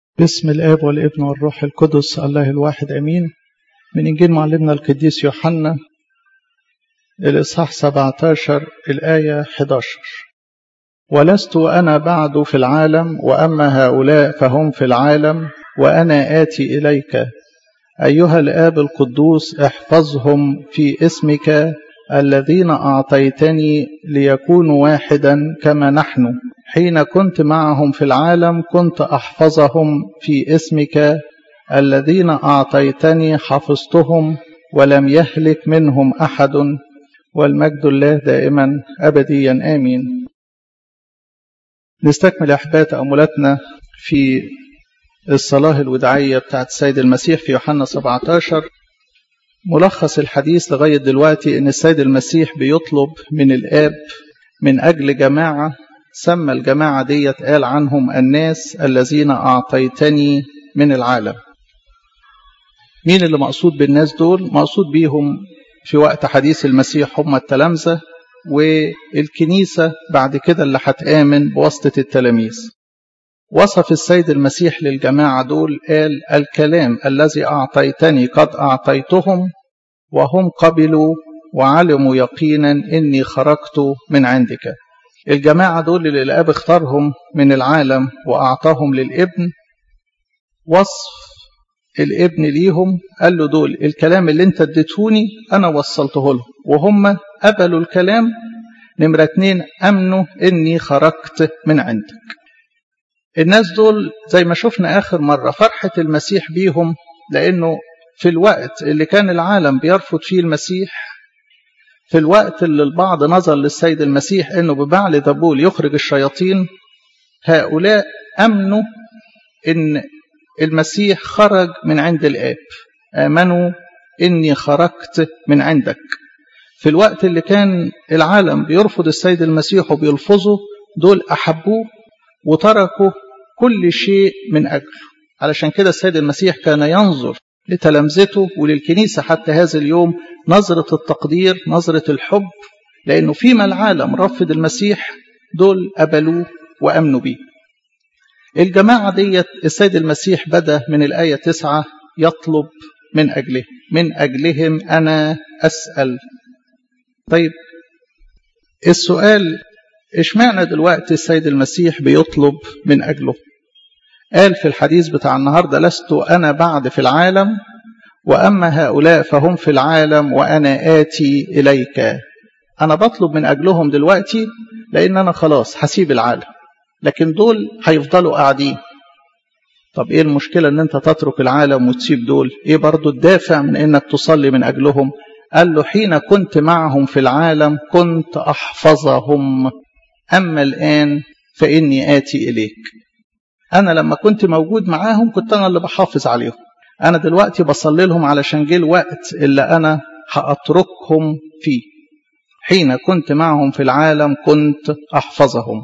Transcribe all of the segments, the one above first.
باسم الآب والابن والروح القدس الله الواحد أمين من إنجيل معلمنا القديس يوحنا الإصحاح 17 الآية 11 ولست أنا بعد في العالم وأما هؤلاء فهم في العالم وأنا آتي إليك أيها الآب القدوس احفظهم في اسمك الذين أعطيتني ليكونوا واحدا كما نحن حين كنت معهم في العالم كنت أحفظهم في اسمك الذين أعطيتني حفظتهم ولم يهلك منهم أحد والمجد الله دائما أبديا آمين نستكمل أحباء تأملاتنا في الصلاة الوداعية بتاعت السيد المسيح في يوحنا 17 ملخص الحديث لغاية دلوقتي أن السيد المسيح بيطلب من الآب من أجل جماعة سمى الجماعة ديت قال عنهم الناس الذين أعطيتني من العالم مين اللي مقصود بالناس دول مقصود بيهم في وقت حديث المسيح هم التلامذة والكنيسة بعد كده اللي هتآمن بواسطة التلاميذ وصف السيد المسيح للجماعة دول قال الكلام الذي أعطيتني قد أعطيتهم وهم قبلوا وعلموا يقينا إني خرجت من عندك الجماعة دول اللي الآب اختارهم من العالم وأعطاهم للابن وصف الابن ليهم قال له دول الكلام اللي انت اديتهوني أنا وصلته لهم وهم قبلوا الكلام نمرة اتنين أمنوا إني خرجت من عندك الناس دول زي ما شفنا آخر مرة فرحة المسيح بيهم لأنه في الوقت اللي كان العالم بيرفض فيه المسيح في الوقت اللي البعض نظر للسيد المسيح أنه ببعل ذبول يخرج الشياطين هؤلاء أمنوا أن المسيح خرج من عند الآب آمنوا إني خرجت من عندك في الوقت اللي كان العالم بيرفض السيد المسيح وبيلفظه دول أحبوه وتركوا كل شيء من أجله علشان كده السيد المسيح كان ينظر لتلامذته وللكنيسة حتى هذا اليوم نظرة التقدير نظرة الحب لأنه فيما العالم رفض المسيح دول قبلوه وأمنوا بيه الجماعة ديت السيد المسيح بدأ من الآية تسعة يطلب من أجله من أجلهم أنا أسأل طيب السؤال اشمعنى دلوقتي السيد المسيح بيطلب من أجله قال في الحديث بتاع النهاردة لست أنا بعد في العالم وأما هؤلاء فهم في العالم وأنا آتي إليك أنا بطلب من أجلهم دلوقتي لأن أنا خلاص هسيب العالم لكن دول هيفضلوا قاعدين طب إيه المشكلة أن أنت تترك العالم وتسيب دول إيه برضو الدافع من أنك تصلي من أجلهم قال له حين كنت معهم في العالم كنت أحفظهم أما الآن فإني آتي إليك أنا لما كنت موجود معاهم كنت أنا اللي بحافظ عليهم أنا دلوقتي بصلي لهم علشان جه الوقت اللي أنا هأتركهم فيه حين كنت معهم في العالم كنت أحفظهم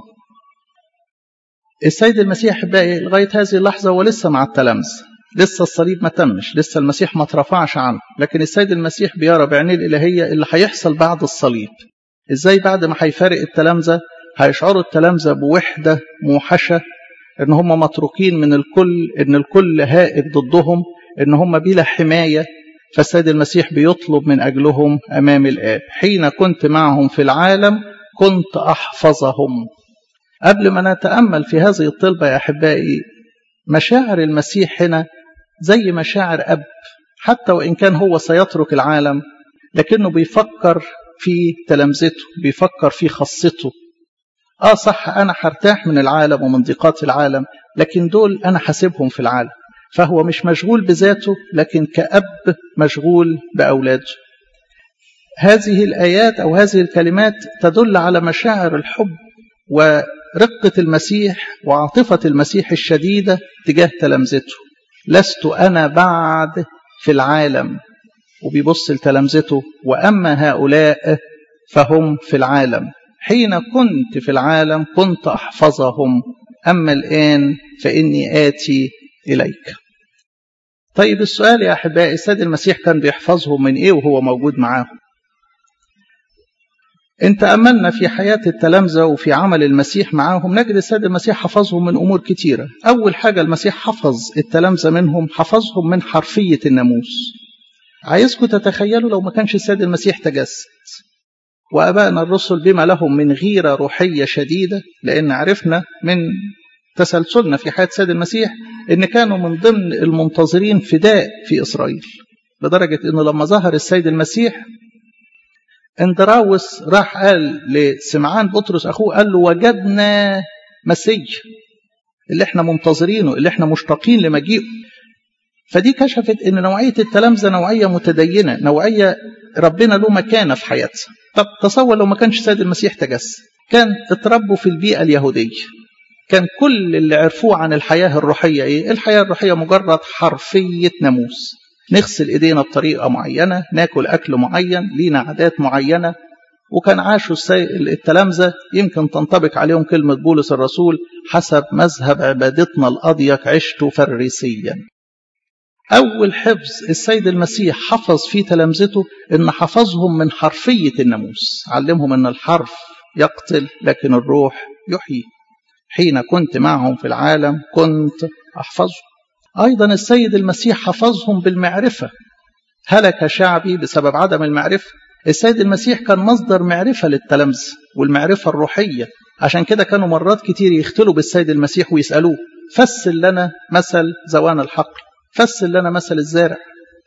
السيد المسيح باقي لغاية هذه اللحظة ولسه مع التلامذة لسه الصليب ما تمش لسه المسيح ما اترفعش عنه لكن السيد المسيح بيرى بعينيه الإلهية اللي هيحصل بعد الصليب ازاي بعد ما هيفارق التلامذة هيشعروا التلامذة بوحدة موحشة ان هم متروكين من الكل ان الكل هائج ضدهم ان هم بلا حماية فالسيد المسيح بيطلب من أجلهم أمام الآب حين كنت معهم في العالم كنت أحفظهم قبل ما نتأمل في هذه الطلبة يا أحبائي مشاعر المسيح هنا زي مشاعر أب حتى وإن كان هو سيترك العالم لكنه بيفكر في تلامذته بيفكر في خاصته آه صح أنا هرتاح من العالم ومن ضيقات العالم لكن دول أنا حاسبهم في العالم فهو مش مشغول بذاته لكن كأب مشغول بأولاده هذه الآيات أو هذه الكلمات تدل على مشاعر الحب ورقة المسيح وعاطفة المسيح الشديدة تجاه تلامذته لست أنا بعد في العالم وبيبص لتلامذته وأما هؤلاء فهم في العالم حين كنت في العالم كنت أحفظهم أما الآن فإني آتي إليك طيب السؤال يا أحبائي السيد المسيح كان بيحفظهم من إيه وهو موجود معاهم إن تأملنا في حياة التلامذة وفي عمل المسيح معاهم نجد السيد المسيح حفظهم من أمور كتيرة أول حاجة المسيح حفظ التلامذة منهم حفظهم من حرفية الناموس عايزكم تتخيلوا لو ما كانش السيد المسيح تجسد وأبائنا الرسل بما لهم من غيرة روحية شديدة لأن عرفنا من تسلسلنا في حياة السيد المسيح إن كانوا من ضمن المنتظرين فداء في إسرائيل لدرجة إنه لما ظهر السيد المسيح اندراوس راح قال لسمعان بطرس أخوه قال له وجدنا مسيح اللي احنا منتظرينه اللي احنا مشتاقين لمجيئه فدي كشفت ان نوعية التلامذة نوعية متدينة نوعية ربنا له مكانة في حياتها طب تصور لو ما كانش سيد المسيح تجسد كان اتربوا في البيئة اليهودية كان كل اللي عرفوه عن الحياة الروحية ايه الحياة الروحية مجرد حرفية ناموس نغسل ايدينا بطريقة معينة ناكل اكل معين لينا عادات معينة وكان عاشوا التلامذة يمكن تنطبق عليهم كلمة بولس الرسول حسب مذهب عبادتنا الأضيق عشت فريسيا أول حفظ السيد المسيح حفظ في تلامذته إن حفظهم من حرفية الناموس علمهم إن الحرف يقتل لكن الروح يحيي حين كنت معهم في العالم كنت أحفظهم أيضا السيد المسيح حفظهم بالمعرفة هلك شعبي بسبب عدم المعرفة السيد المسيح كان مصدر معرفة للتلامذة والمعرفة الروحية عشان كده كانوا مرات كتير يختلوا بالسيد المسيح ويسألوه فسل لنا مثل زوان الحقل فسل لنا مثل الزارع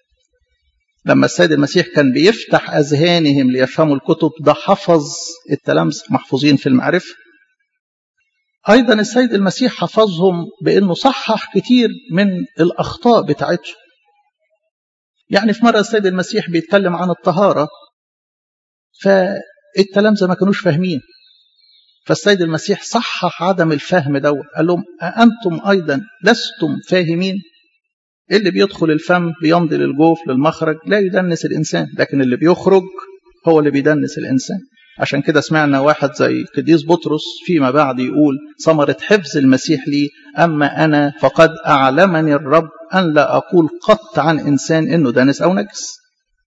لما السيد المسيح كان بيفتح أذهانهم ليفهموا الكتب ده حفظ التلامذة محفوظين في المعرفة أيضا السيد المسيح حفظهم بأنه صحح كتير من الأخطاء بتاعتهم يعني في مرة السيد المسيح بيتكلم عن الطهارة فالتلامذة ما كانوش فاهمين فالسيد المسيح صحح عدم الفهم دوت قال لهم أنتم أيضا لستم فاهمين اللي بيدخل الفم بيمضي للجوف للمخرج لا يدنس الإنسان لكن اللي بيخرج هو اللي بيدنس الإنسان عشان كده سمعنا واحد زي قديس بطرس فيما بعد يقول ثمرة حفظ المسيح لي أما أنا فقد أعلمني الرب أن لا أقول قط عن إنسان إنه دانس أو نجس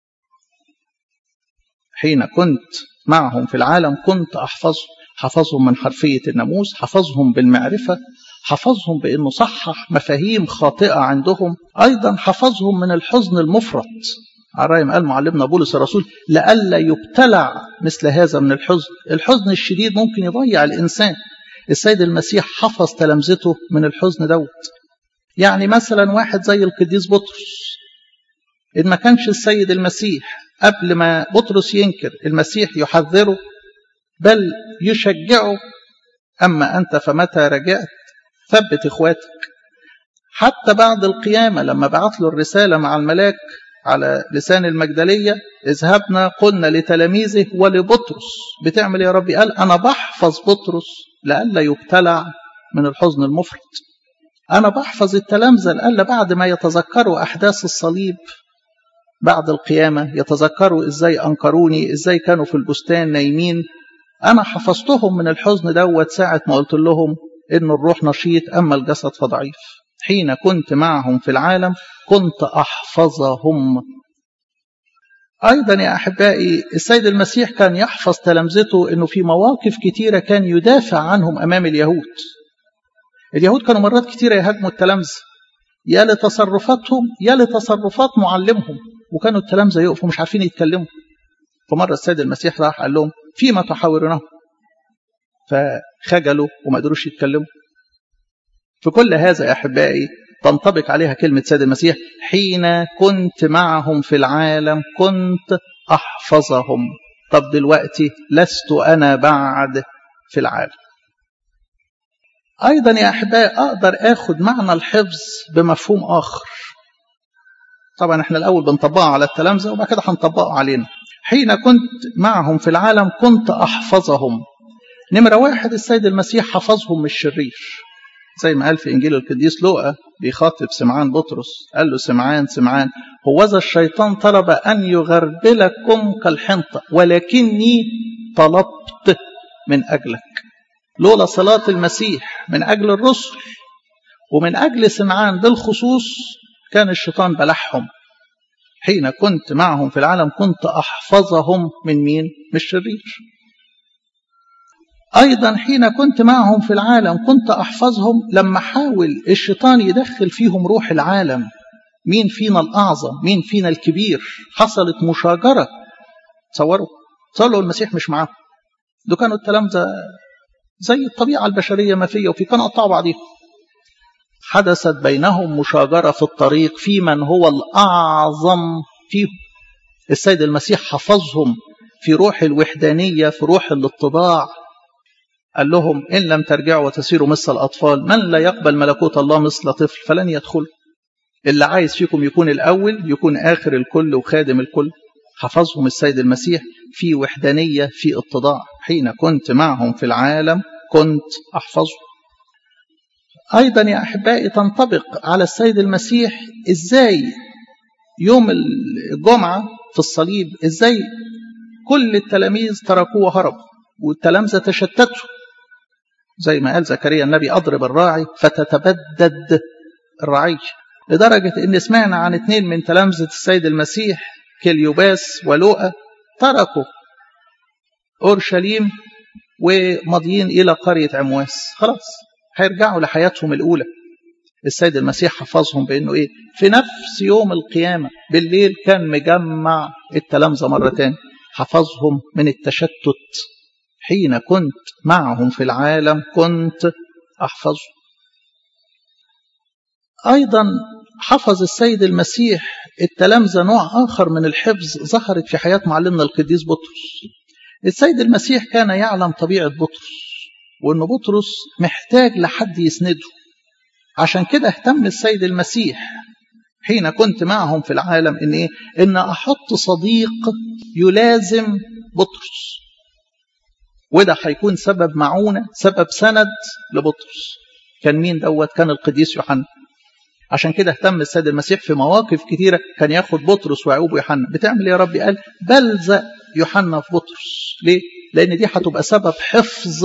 حين كنت معهم في العالم كنت أحفظهم حفظهم من حرفية الناموس حفظهم بالمعرفة حفظهم بأنه صحح مفاهيم خاطئة عندهم أيضا حفظهم من الحزن المفرط عرايم قال معلمنا بولس الرسول لئلا يبتلع مثل هذا من الحزن الحزن الشديد ممكن يضيع الإنسان السيد المسيح حفظ تلامذته من الحزن دوت يعني مثلا واحد زي القديس بطرس إن ما كانش السيد المسيح قبل ما بطرس ينكر المسيح يحذره بل يشجعه أما أنت فمتى رجعت ثبت إخواتك حتى بعد القيامة لما بعت له الرسالة مع الملاك على لسان المجدلية اذهبنا قلنا لتلاميذه ولبطرس بتعمل يا ربي قال أنا بحفظ بطرس لئلا يبتلع من الحزن المفرط أنا بحفظ التلامذة لئلا بعد ما يتذكروا أحداث الصليب بعد القيامة يتذكروا إزاي أنكروني إزاي كانوا في البستان نايمين أنا حفظتهم من الحزن دوت ساعة ما قلت لهم إن الروح نشيط أما الجسد فضعيف حين كنت معهم في العالم كنت أحفظهم أيضا يا أحبائي السيد المسيح كان يحفظ تلامذته أنه في مواقف كتيرة كان يدافع عنهم أمام اليهود اليهود كانوا مرات كتيرة يهاجموا التلامذة يا لتصرفاتهم يا لتصرفات معلمهم وكانوا التلامذة يقفوا مش عارفين يتكلموا فمرة السيد المسيح راح قال لهم فيما تحاورونه فخجلوا وما قدروش يتكلموا في كل هذا يا أحبائي تنطبق عليها كلمة سيد المسيح حين كنت معهم في العالم كنت أحفظهم طب دلوقتي لست أنا بعد في العالم أيضا يا أحبائي أقدر أخذ معنى الحفظ بمفهوم آخر طبعا احنا الأول بنطبقه على التلامذة وبعد كده هنطبقه علينا حين كنت معهم في العالم كنت أحفظهم نمرة واحد السيد المسيح حفظهم من الشرير زي ما قال في إنجيل القديس لوقا بيخاطب سمعان بطرس قال له سمعان سمعان هوذا الشيطان طلب أن يغربلكم كالحنطة ولكني طلبت من أجلك لولا صلاة المسيح من أجل الرسل ومن أجل سمعان بالخصوص كان الشيطان بلعهم حين كنت معهم في العالم كنت أحفظهم من مين؟ من الشرير أيضا حين كنت معهم في العالم كنت أحفظهم لما حاول الشيطان يدخل فيهم روح العالم مين فينا الأعظم مين فينا الكبير حصلت مشاجرة تصوروا تصوروا المسيح مش معاهم دول كانوا التلامذة زي الطبيعة البشرية ما فيها وفي كانوا قطعوا بعضيهم حدثت بينهم مشاجرة في الطريق في من هو الأعظم فيهم السيد المسيح حفظهم في روح الوحدانية في روح الاتضاع قال لهم إن لم ترجعوا وتسيروا مثل الأطفال من لا يقبل ملكوت الله مثل طفل فلن يدخل اللي عايز فيكم يكون الأول يكون آخر الكل وخادم الكل حفظهم السيد المسيح في وحدانية في اتضاع حين كنت معهم في العالم كنت أحفظهم أيضا يا أحبائي تنطبق على السيد المسيح إزاي يوم الجمعة في الصليب إزاي كل التلاميذ تركوه وهربوا والتلامذة تشتتوا زي ما قال زكريا النبي أضرب الراعي فتتبدد الرعية لدرجة إن سمعنا عن اثنين من تلامذة السيد المسيح كليوباس ولوقا تركوا أورشليم وماضيين إلى قرية عمواس خلاص هيرجعوا لحياتهم الأولى السيد المسيح حفظهم بأنه إيه في نفس يوم القيامة بالليل كان مجمع التلامذة مرة تاني حفظهم من التشتت حين كنت معهم في العالم كنت أحفظهم أيضا حفظ السيد المسيح التلامذة نوع آخر من الحفظ ظهرت في حياة معلمنا القديس بطرس السيد المسيح كان يعلم طبيعة بطرس وأن بطرس محتاج لحد يسنده عشان كده اهتم السيد المسيح حين كنت معهم في العالم إن إيه؟ إن أحط صديق يلازم بطرس وده هيكون سبب معونة سبب سند لبطرس كان مين دوت كان القديس يوحنا عشان كده اهتم السيد المسيح في مواقف كثيرة كان ياخد بطرس ويعقوب ويوحنا بتعمل يا ربي قال بلزق يوحنا في بطرس ليه لأن دي هتبقى سبب حفظ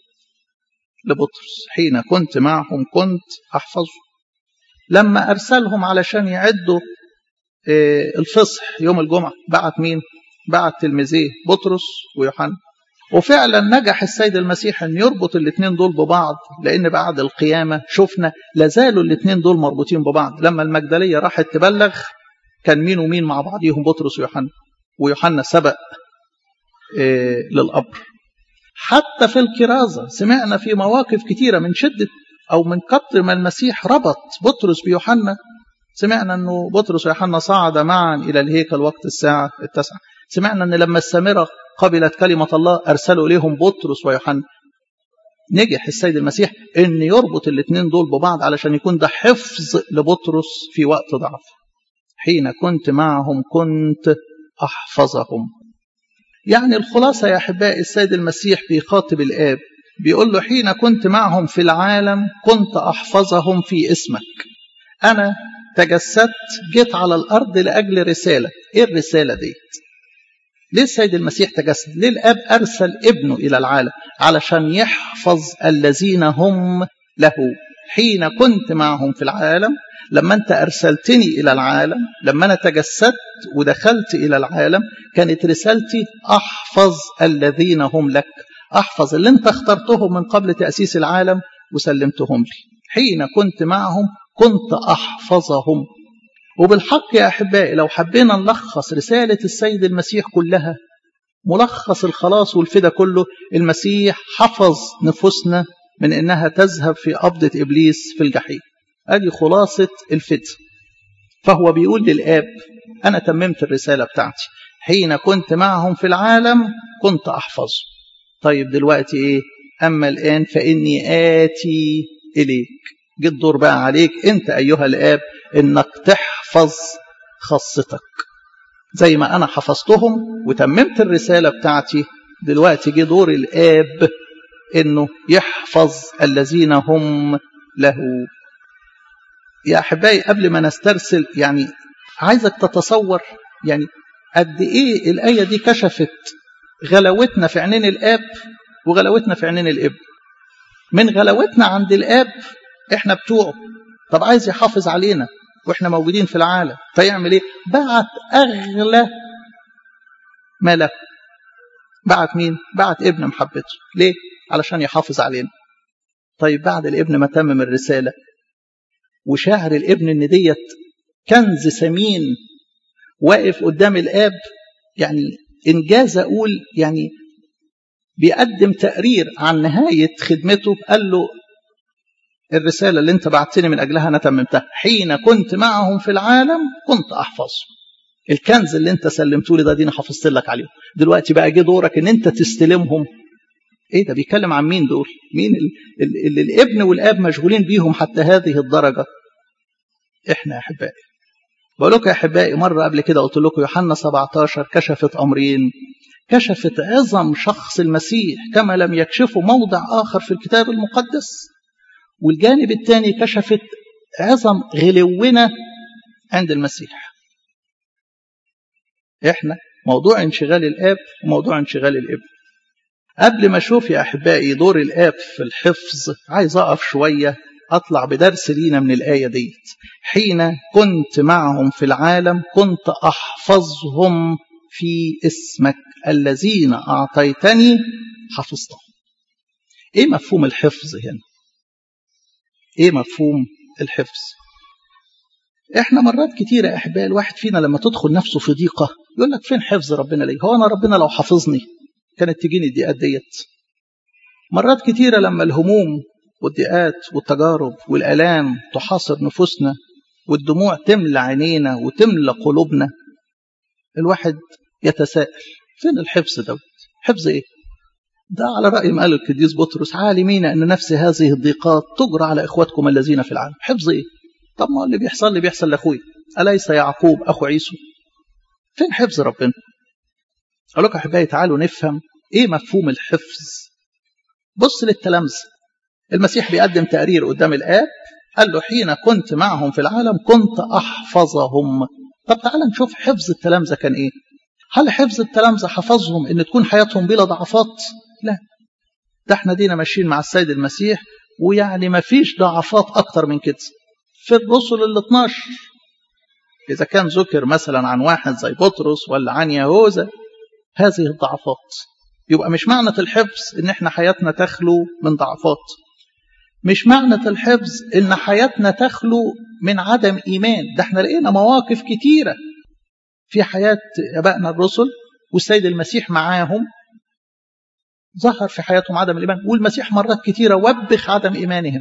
لبطرس حين كنت معهم كنت أحفظه لما أرسلهم علشان يعدوا الفصح يوم الجمعة بعت مين بعت تلميذيه بطرس ويوحنا وفعلا نجح السيد المسيح ان يربط الاثنين دول ببعض لان بعد القيامه شفنا لازالوا الاثنين دول مربوطين ببعض لما المجدليه راحت تبلغ كان مين ومين مع بعضيهم بطرس ويوحنا ويوحنا سبق إيه للقبر حتى في الكرازه سمعنا في مواقف كثيره من شده او من كتر ما المسيح ربط بطرس بيوحنا سمعنا انه بطرس ويوحنا صعد معا الى الهيكل وقت الساعه التاسعه سمعنا ان لما السامره قبلت كلمة الله أرسلوا إليهم بطرس ويوحنا نجح السيد المسيح أن يربط الاثنين دول ببعض علشان يكون ده حفظ لبطرس في وقت ضعف حين كنت معهم كنت أحفظهم يعني الخلاصة يا أحبائي السيد المسيح بيخاطب الآب بيقول له حين كنت معهم في العالم كنت أحفظهم في اسمك أنا تجسدت جيت على الأرض لأجل رسالة إيه الرسالة ديت ليه السيد المسيح تجسد ليه الاب ارسل ابنه الى العالم علشان يحفظ الذين هم له حين كنت معهم في العالم لما انت ارسلتني الى العالم لما انا تجسدت ودخلت الى العالم كانت رسالتي احفظ الذين هم لك احفظ اللي انت اخترتهم من قبل تاسيس العالم وسلمتهم لي حين كنت معهم كنت احفظهم وبالحق يا أحبائي لو حبينا نلخص رسالة السيد المسيح كلها ملخص الخلاص والفدا كله المسيح حفظ نفوسنا من إنها تذهب في قبضة إبليس في الجحيم أدي خلاصة الفدا فهو بيقول للآب أنا تممت الرسالة بتاعتي حين كنت معهم في العالم كنت أحفظ طيب دلوقتي إيه أما الآن فإني آتي إليك جه الدور بقى عليك أنت أيها الآب إنك تحفظ خاصتك زي ما أنا حفظتهم وتممت الرسالة بتاعتي دلوقتي جه دور الآب إنه يحفظ الذين هم له يا أحبائي قبل ما نسترسل يعني عايزك تتصور يعني قد إيه الآية دي كشفت غلاوتنا في عينين الآب وغلاوتنا في عينين الابن من غلاوتنا عند الآب إحنا بتوعه طب عايز يحافظ علينا واحنا موجودين في العالم فيعمل ايه بعت اغلى ما له بعت مين بعت ابن محبته ليه علشان يحافظ علينا طيب بعد الابن ما تمم الرسالة وشاعر الابن ان ديت كنز ثمين واقف قدام الاب يعني انجاز اقول يعني بيقدم تقرير عن نهاية خدمته قال له الرسالة اللي انت بعتني من أجلها أنا تممتها حين كنت معهم في العالم كنت أحفظه الكنز اللي انت سلمته لي ده دينا حفظت لك عليهم دلوقتي بقى جه دورك ان انت تستلمهم ايه ده بيتكلم عن مين دول مين اللي, اللي الابن والاب مشغولين بيهم حتى هذه الدرجة احنا يا احبائي بقول لكم يا احبائي مرة قبل كده قلت لكم يوحنا 17 كشفت امرين كشفت عظم شخص المسيح كما لم يكشفه موضع آخر في الكتاب المقدس والجانب الثاني كشفت عظم غلونا عند المسيح احنا موضوع انشغال الاب وموضوع انشغال الابن قبل ما اشوف يا احبائي دور الاب في الحفظ عايز اقف شويه اطلع بدرس لينا من الايه ديت حين كنت معهم في العالم كنت احفظهم في اسمك الذين أعطيتني حفظتهم إيه مفهوم الحفظ هنا إيه مفهوم الحفظ إحنا مرات كتيرة يا أحبائي الواحد فينا لما تدخل نفسه في ضيقة يقول لك فين حفظ ربنا ليه هو أنا ربنا لو حفظني كانت تجيني الضيقات ديت مرات كتيرة لما الهموم والضيقات والتجارب والآلام تحاصر نفوسنا والدموع تملى عينينا وتملى قلوبنا الواحد يتساءل فين الحفظ دوت حفظ ايه ده على رأي ما قال القديس بطرس عالمين أن نفس هذه الضيقات تجرى على إخوتكم الذين في العالم حفظ إيه طب ما اللي بيحصل لي بيحصل لأخوي أليس يعقوب أخو عيسو فين حفظ ربنا أقول لكم أحبائي تعالوا نفهم إيه مفهوم الحفظ بص للتلامذة المسيح بيقدم تقرير قدام الآب قال له حين كنت معهم في العالم كنت أحفظهم طب تعال نشوف حفظ التلامذة كان إيه هل حفظ التلامذة حفظهم ان تكون حياتهم بلا ضعفات لا ده احنا دينا ماشيين مع السيد المسيح ويعني ما فيش ضعفات اكتر من كده في الرسل ال 12 اذا كان ذكر مثلا عن واحد زي بطرس ولا عن يهوذا هذه الضعفات يبقى مش معنى الحفظ ان احنا حياتنا تخلو من ضعفات مش معنى الحفظ ان حياتنا تخلو من عدم ايمان ده احنا لقينا مواقف كتيره في حياة أبائنا الرسل والسيد المسيح معاهم ظهر في حياتهم عدم الإيمان والمسيح مرات كثيرة وبخ عدم إيمانهم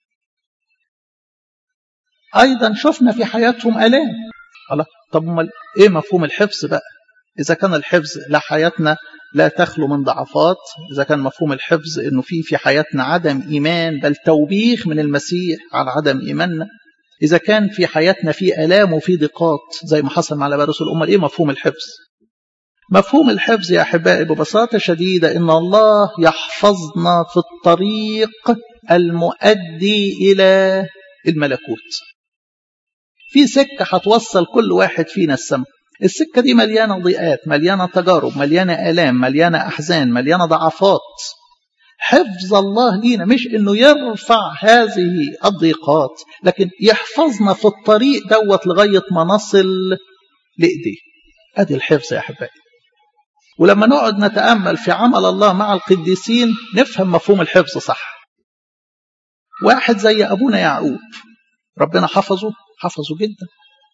أيضا شفنا في حياتهم ألام الله طب امال إيه مفهوم الحفظ بقى إذا كان الحفظ لا حياتنا لا تخلو من ضعفات إذا كان مفهوم الحفظ إنه في في حياتنا عدم إيمان بل توبيخ من المسيح على عدم إيماننا إذا كان في حياتنا في آلام وفي ضيقات زي ما حصل مع الآباء الرسل أمال إيه مفهوم الحفظ؟ مفهوم الحفظ يا أحبائي ببساطة شديدة إن الله يحفظنا في الطريق المؤدي إلى الملكوت في سكة هتوصل كل واحد فينا السماء السكة دي مليانة ضيقات مليانة تجارب مليانة آلام مليانة أحزان مليانة ضعفات حفظ الله لينا مش انه يرفع هذه الضيقات لكن يحفظنا في الطريق دوت لغايه ما نصل لايديه ادي الحفظ يا احبائي ولما نقعد نتامل في عمل الله مع القديسين نفهم مفهوم الحفظ صح واحد زي ابونا يعقوب ربنا حفظه حفظه جدا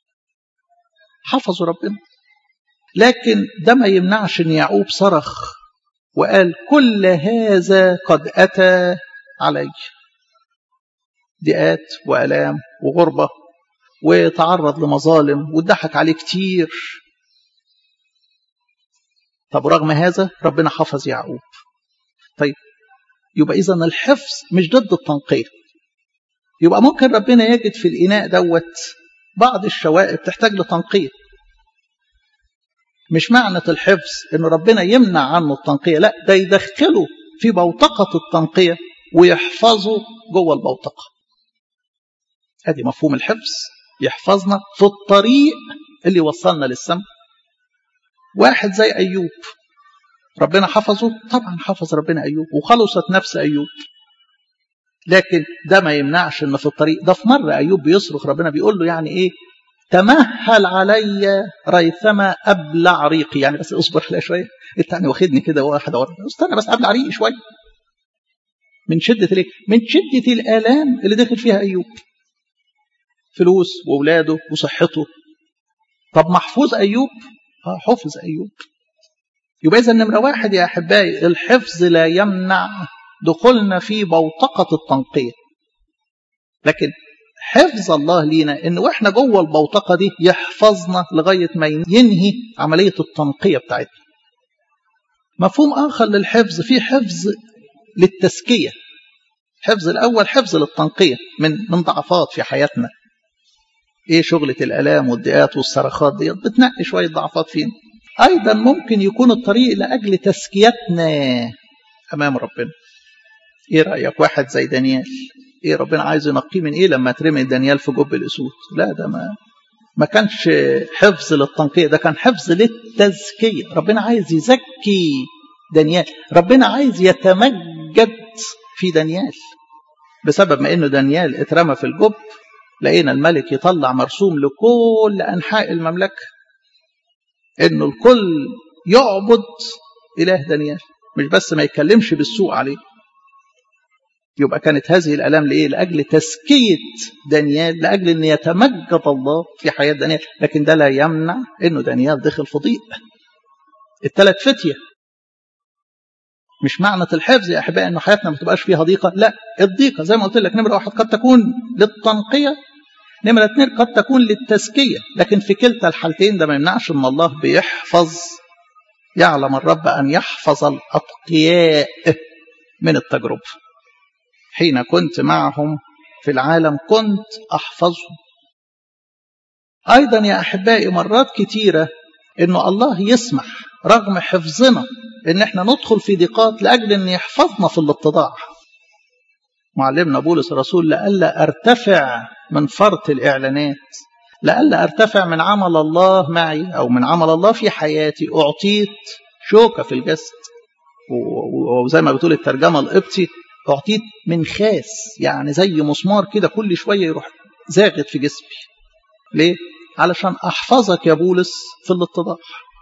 حفظه ربنا لكن ده ما يمنعش ان يعقوب صرخ وقال كل هذا قد أتى علي ضيقات وألام وغربة وتعرض لمظالم واتضحك عليه كتير طب رغم هذا ربنا حفظ يعقوب طيب يبقى إذا الحفظ مش ضد التنقية يبقى ممكن ربنا يجد في الإناء دوت بعض الشوائب تحتاج لتنقية مش معنى الحفظ ان ربنا يمنع عنه التنقية لا ده يدخله في بوتقة التنقية ويحفظه جوه البوتقة ادي مفهوم الحفظ يحفظنا في الطريق اللي يوصلنا للسماء واحد زي ايوب ربنا حفظه طبعا حفظ ربنا ايوب وخلصت نفس ايوب لكن ده ما يمنعش ان في الطريق ده في مره ايوب بيصرخ ربنا بيقول له يعني ايه تمهل علي ريثما ابلع ريقي يعني بس اصبر عليا شويه انت يعني واخدني كده واحده ورا استنى بس ابلع ريقي شويه من شدة الايه؟ من شدة الآلام اللي دخل فيها أيوب فلوس وأولاده وصحته طب محفوظ أيوب؟ اه حفظ أيوب يبقى إذا نمرة واحد يا أحبائي الحفظ لا يمنع دخولنا في بوتقة التنقية لكن حفظ الله لينا ان واحنا جوه البوتقه دي يحفظنا لغايه ما ينهي عمليه التنقيه بتاعتنا. مفهوم اخر للحفظ في حفظ للتزكيه. حفظ الاول حفظ للتنقيه من من ضعفات في حياتنا. ايه شغله الالام والضيقات والصرخات دي بتنقي شويه ضعفات فينا. ايضا ممكن يكون الطريق لاجل تزكيتنا امام ربنا. ايه رايك واحد زي دانيال ايه ربنا عايز ينقيه من ايه لما ترمي دانيال في جب الاسود لا ده ما ما كانش حفظ للتنقية ده كان حفظ للتزكية ربنا عايز يزكي دانيال ربنا عايز يتمجد في دانيال بسبب ما انه دانيال اترمى في الجب لقينا الملك يطلع مرسوم لكل انحاء المملكه انه الكل يعبد اله دانيال مش بس ما يتكلمش بالسوء عليه يبقى كانت هذه الالام لايه لاجل تزكيه دانيال لاجل ان يتمجد الله في حياه دانيال لكن ده لا يمنع انه دانيال دخل في ضيق الثلاث فتيه مش معنى الحفظ يا احبائي انه حياتنا ما تبقاش فيها ضيقه لا الضيقه زي ما قلت لك نمره واحد قد تكون للتنقيه نمره اثنين قد تكون للتزكيه لكن في كلتا الحالتين ده ما يمنعش ان الله بيحفظ يعلم الرب ان يحفظ الاتقياء من التجربه حين كنت معهم في العالم كنت احفظهم ايضا يا احبائي مرات كتيره انه الله يسمح رغم حفظنا ان احنا ندخل في ضيقات لاجل ان يحفظنا في الاتضاع معلمنا بولس الرسول لئلا ارتفع من فرط الاعلانات لئلا ارتفع من عمل الله معي او من عمل الله في حياتي اعطيت شوكه في الجسد وزي ما بتقول الترجمه القبطي اعطيت من خاس يعني زي مسمار كده كل شويه يروح زاغت في جسمي ليه علشان احفظك يا بولس في الاتضاع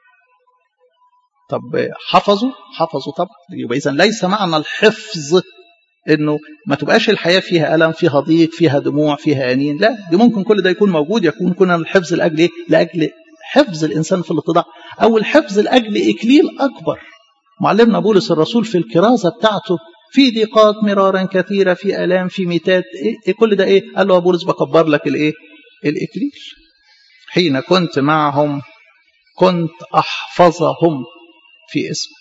طب حفظوا حفظوا طبعا يبقى اذا ليس معنى الحفظ انه ما تبقاش الحياه فيها الم فيها ضيق فيها دموع فيها انين لا دي ممكن كل ده يكون موجود يكون كنا الحفظ لاجل ايه لاجل حفظ الانسان في الاتضاع او الحفظ لاجل اكليل اكبر معلمنا بولس الرسول في الكرازه بتاعته في ضيقات مرارا كثيره في الام في ميتات إيه كل ده ايه قال له يا بولس بكبر لك الايه الاكليل حين كنت معهم كنت احفظهم في اسمك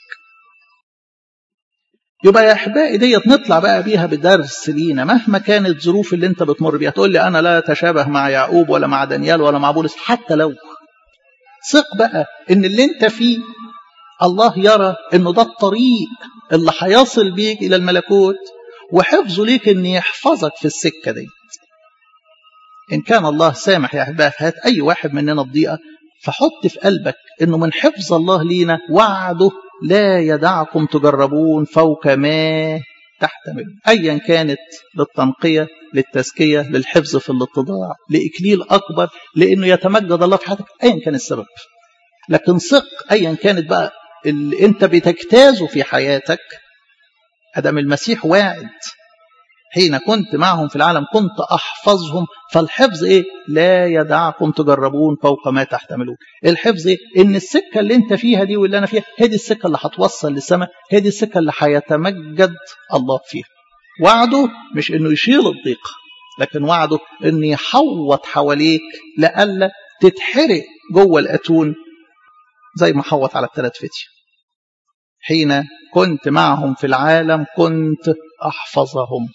يبقى يا احبائي ديت نطلع بقى بيها بدرس لينا مهما كانت الظروف اللي انت بتمر بيها تقول لي انا لا اتشابه مع يعقوب ولا مع دانيال ولا مع بولس حتى لو ثق بقى ان اللي انت فيه الله يرى انه ده الطريق اللي هيصل بيك الى الملكوت وحفظه ليك ان يحفظك في السكه دي ان كان الله سامح يا احبائي هات اي واحد مننا الضيقه فحط في قلبك انه من حفظ الله لينا وعده لا يدعكم تجربون فوق ما تحتمل ايا كانت للتنقيه للتزكيه للحفظ في الاتضاع لاكليل اكبر لانه يتمجد الله في حياتك ايا كان السبب لكن ثق ايا كانت بقى اللي انت بتجتازه في حياتك ادم المسيح واعد حين كنت معهم في العالم كنت احفظهم فالحفظ ايه لا يدعكم تجربون فوق ما تحتملون الحفظ ايه ان السكه اللي انت فيها دي واللي انا فيها هي دي السكه اللي هتوصل للسماء هي دي السكه اللي هيتمجد الله فيها وعده مش انه يشيل الضيق لكن وعده انه يحوط حواليك لئلا تتحرق جوه الاتون زي ما حوط على الثلاث فتية حين كنت معهم في العالم كنت احفظهم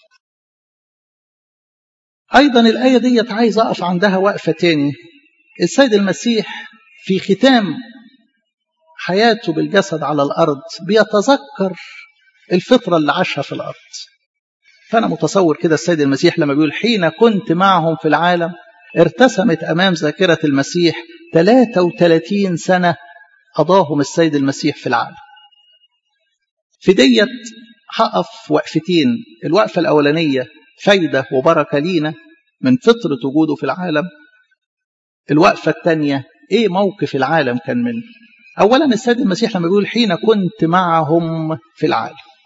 أيضا الآية دي عايز أقف عندها وقفة تاني السيد المسيح في ختام حياته بالجسد على الأرض بيتذكر الفطرة اللي عاشها في الأرض فأنا متصور كده السيد المسيح لما بيقول حين كنت معهم في العالم ارتسمت أمام ذاكرة المسيح 33 سنة قضاهم السيد المسيح في العالم في ديت هقف وقفتين الوقفة الأولانية فايدة وبركة لينا من فطرة وجوده في العالم الوقفة الثانية ايه موقف العالم كان منه اولا السيد المسيح لما بيقول حين كنت معهم في العالم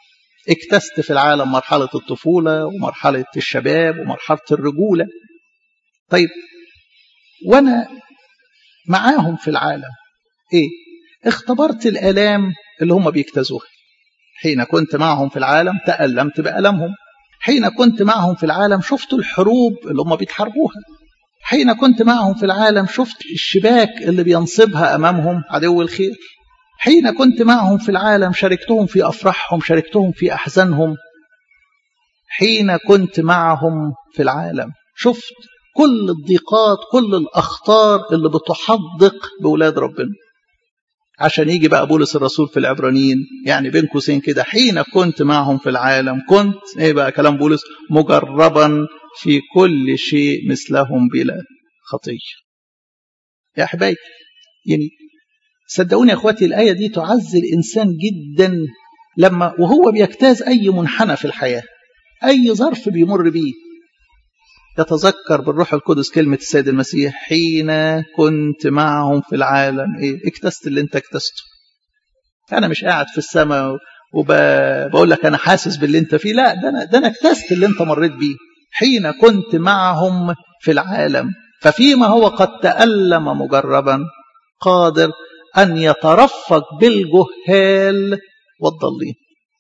اكتست في العالم مرحلة الطفولة ومرحلة الشباب ومرحلة الرجولة طيب وأنا معاهم في العالم إيه اختبرت الآلام اللي هم بيجتازوها حين كنت معهم في العالم تألمت بألمهم حين كنت معهم في العالم شفت الحروب اللي هم بيتحاربوها حين كنت معهم في العالم شفت الشباك اللي بينصبها أمامهم عدو الخير حين كنت معهم في العالم شاركتهم في أفراحهم شاركتهم في أحزانهم حين كنت معهم في العالم شفت كل الضيقات كل الأخطار اللي بتحدق بولاد ربنا عشان يجي بقى بولس الرسول في العبرانيين يعني بين قوسين كده حين كنت معهم في العالم كنت ايه بقى كلام بولس مجربا في كل شيء مثلهم بلا خطيه يا احبائي يعني صدقوني يا اخواتي الايه دي تعزي الانسان جدا لما وهو بيجتاز اي منحنى في الحياه اي ظرف بيمر بيه يتذكر بالروح القدس كلمة السيد المسيح حين كنت معهم في العالم إيه اكتست اللي انت اكتسته أنا مش قاعد في السماء وبقول لك أنا حاسس باللي انت فيه لا ده أنا, ده أنا اكتست اللي انت مريت بيه حين كنت معهم في العالم ففيما هو قد تألم مجربا قادر أن يترفق بالجهال والضالين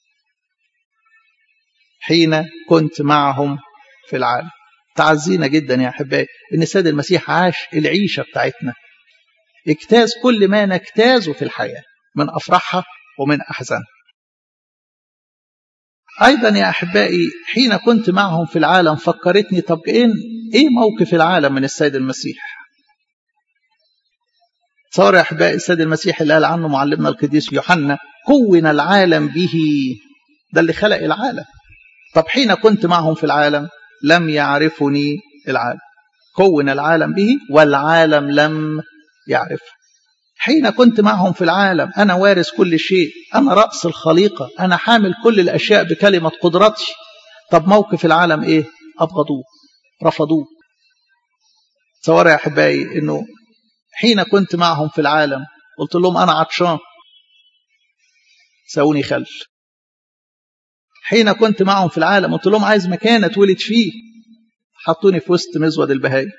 حين كنت معهم في العالم تعزينا جدا يا احبائي ان السيد المسيح عاش العيشه بتاعتنا اجتاز كل ما نجتازه في الحياه من افراحها ومن احزانها ايضا يا احبائي حين كنت معهم في العالم فكرتني طب ايه ايه موقف العالم من السيد المسيح تصور يا احبائي السيد المسيح اللي قال عنه معلمنا القديس يوحنا كون العالم به ده اللي خلق العالم طب حين كنت معهم في العالم لم يعرفني العالم كون العالم به والعالم لم يعرفه حين كنت معهم في العالم أنا وارث كل شيء أنا رأس الخليقة أنا حامل كل الأشياء بكلمة قدرتي طب موقف العالم إيه أبغضوه رفضوه تصور يا أحبائي أنه حين كنت معهم في العالم قلت لهم أنا عطشان ساوني خل حين كنت معهم في العالم قلت لهم عايز مكان اتولد فيه حطوني في وسط مزود البهايم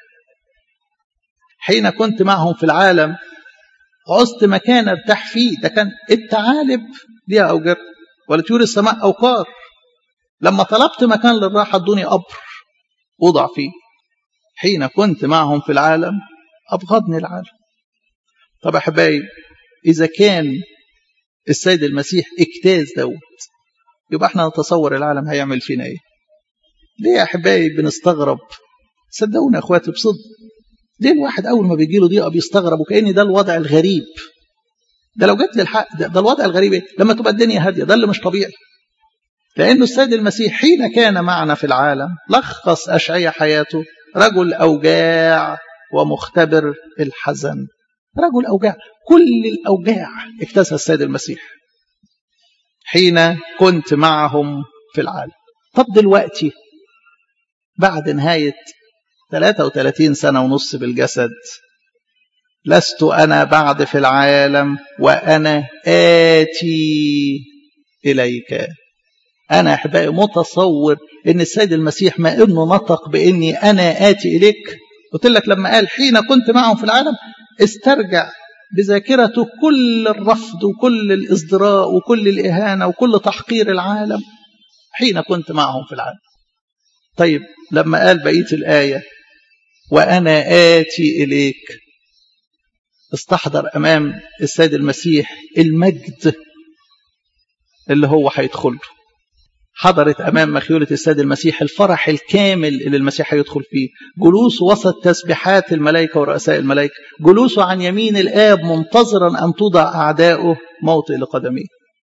حين كنت معهم في العالم عزت مكان ارتاح فيه ده كان التعالب ليها أوجر ولا طيور السماء أوقار لما طلبت مكان للراحة ادوني قبر وضع فيه حين كنت معهم في العالم أبغضني العالم طب أحبائي إذا كان السيد المسيح اجتاز دوت يبقى احنا نتصور العالم هيعمل فينا ايه ليه يا احبائي بنستغرب صدقونا يا اخواتي بصدق ليه الواحد اول ما بيجي له ضيقه بيستغرب وكأن ده الوضع الغريب ده لو جت للحق ده, ده الوضع الغريب ايه لما تبقى الدنيا هاديه ده اللي مش طبيعي لانه السيد المسيح حين كان معنا في العالم لخص اشعياء حياته رجل اوجاع ومختبر الحزن رجل اوجاع كل الاوجاع اكتسى السيد المسيح حين كنت معهم في العالم طب دلوقتي بعد نهاية 33 سنة ونص بالجسد لست أنا بعد في العالم وأنا آتي إليك أنا أحبائي متصور إن السيد المسيح ما إنه نطق بإني أنا آتي إليك قلت لك لما قال حين كنت معهم في العالم استرجع بذاكرته كل الرفض وكل الازدراء وكل الإهانة وكل تحقير العالم حين كنت معهم في العالم طيب لما قال بقية الآية وأنا آتي إليك استحضر أمام السيد المسيح المجد اللي هو هيدخله حضرت أمام مخيولة السيد المسيح الفرح الكامل اللي المسيح هيدخل فيه جلوسه وسط تسبيحات الملائكة ورؤساء الملائكة جلوسه عن يمين الآب منتظرا أن توضع أعداؤه موطئ لقدميه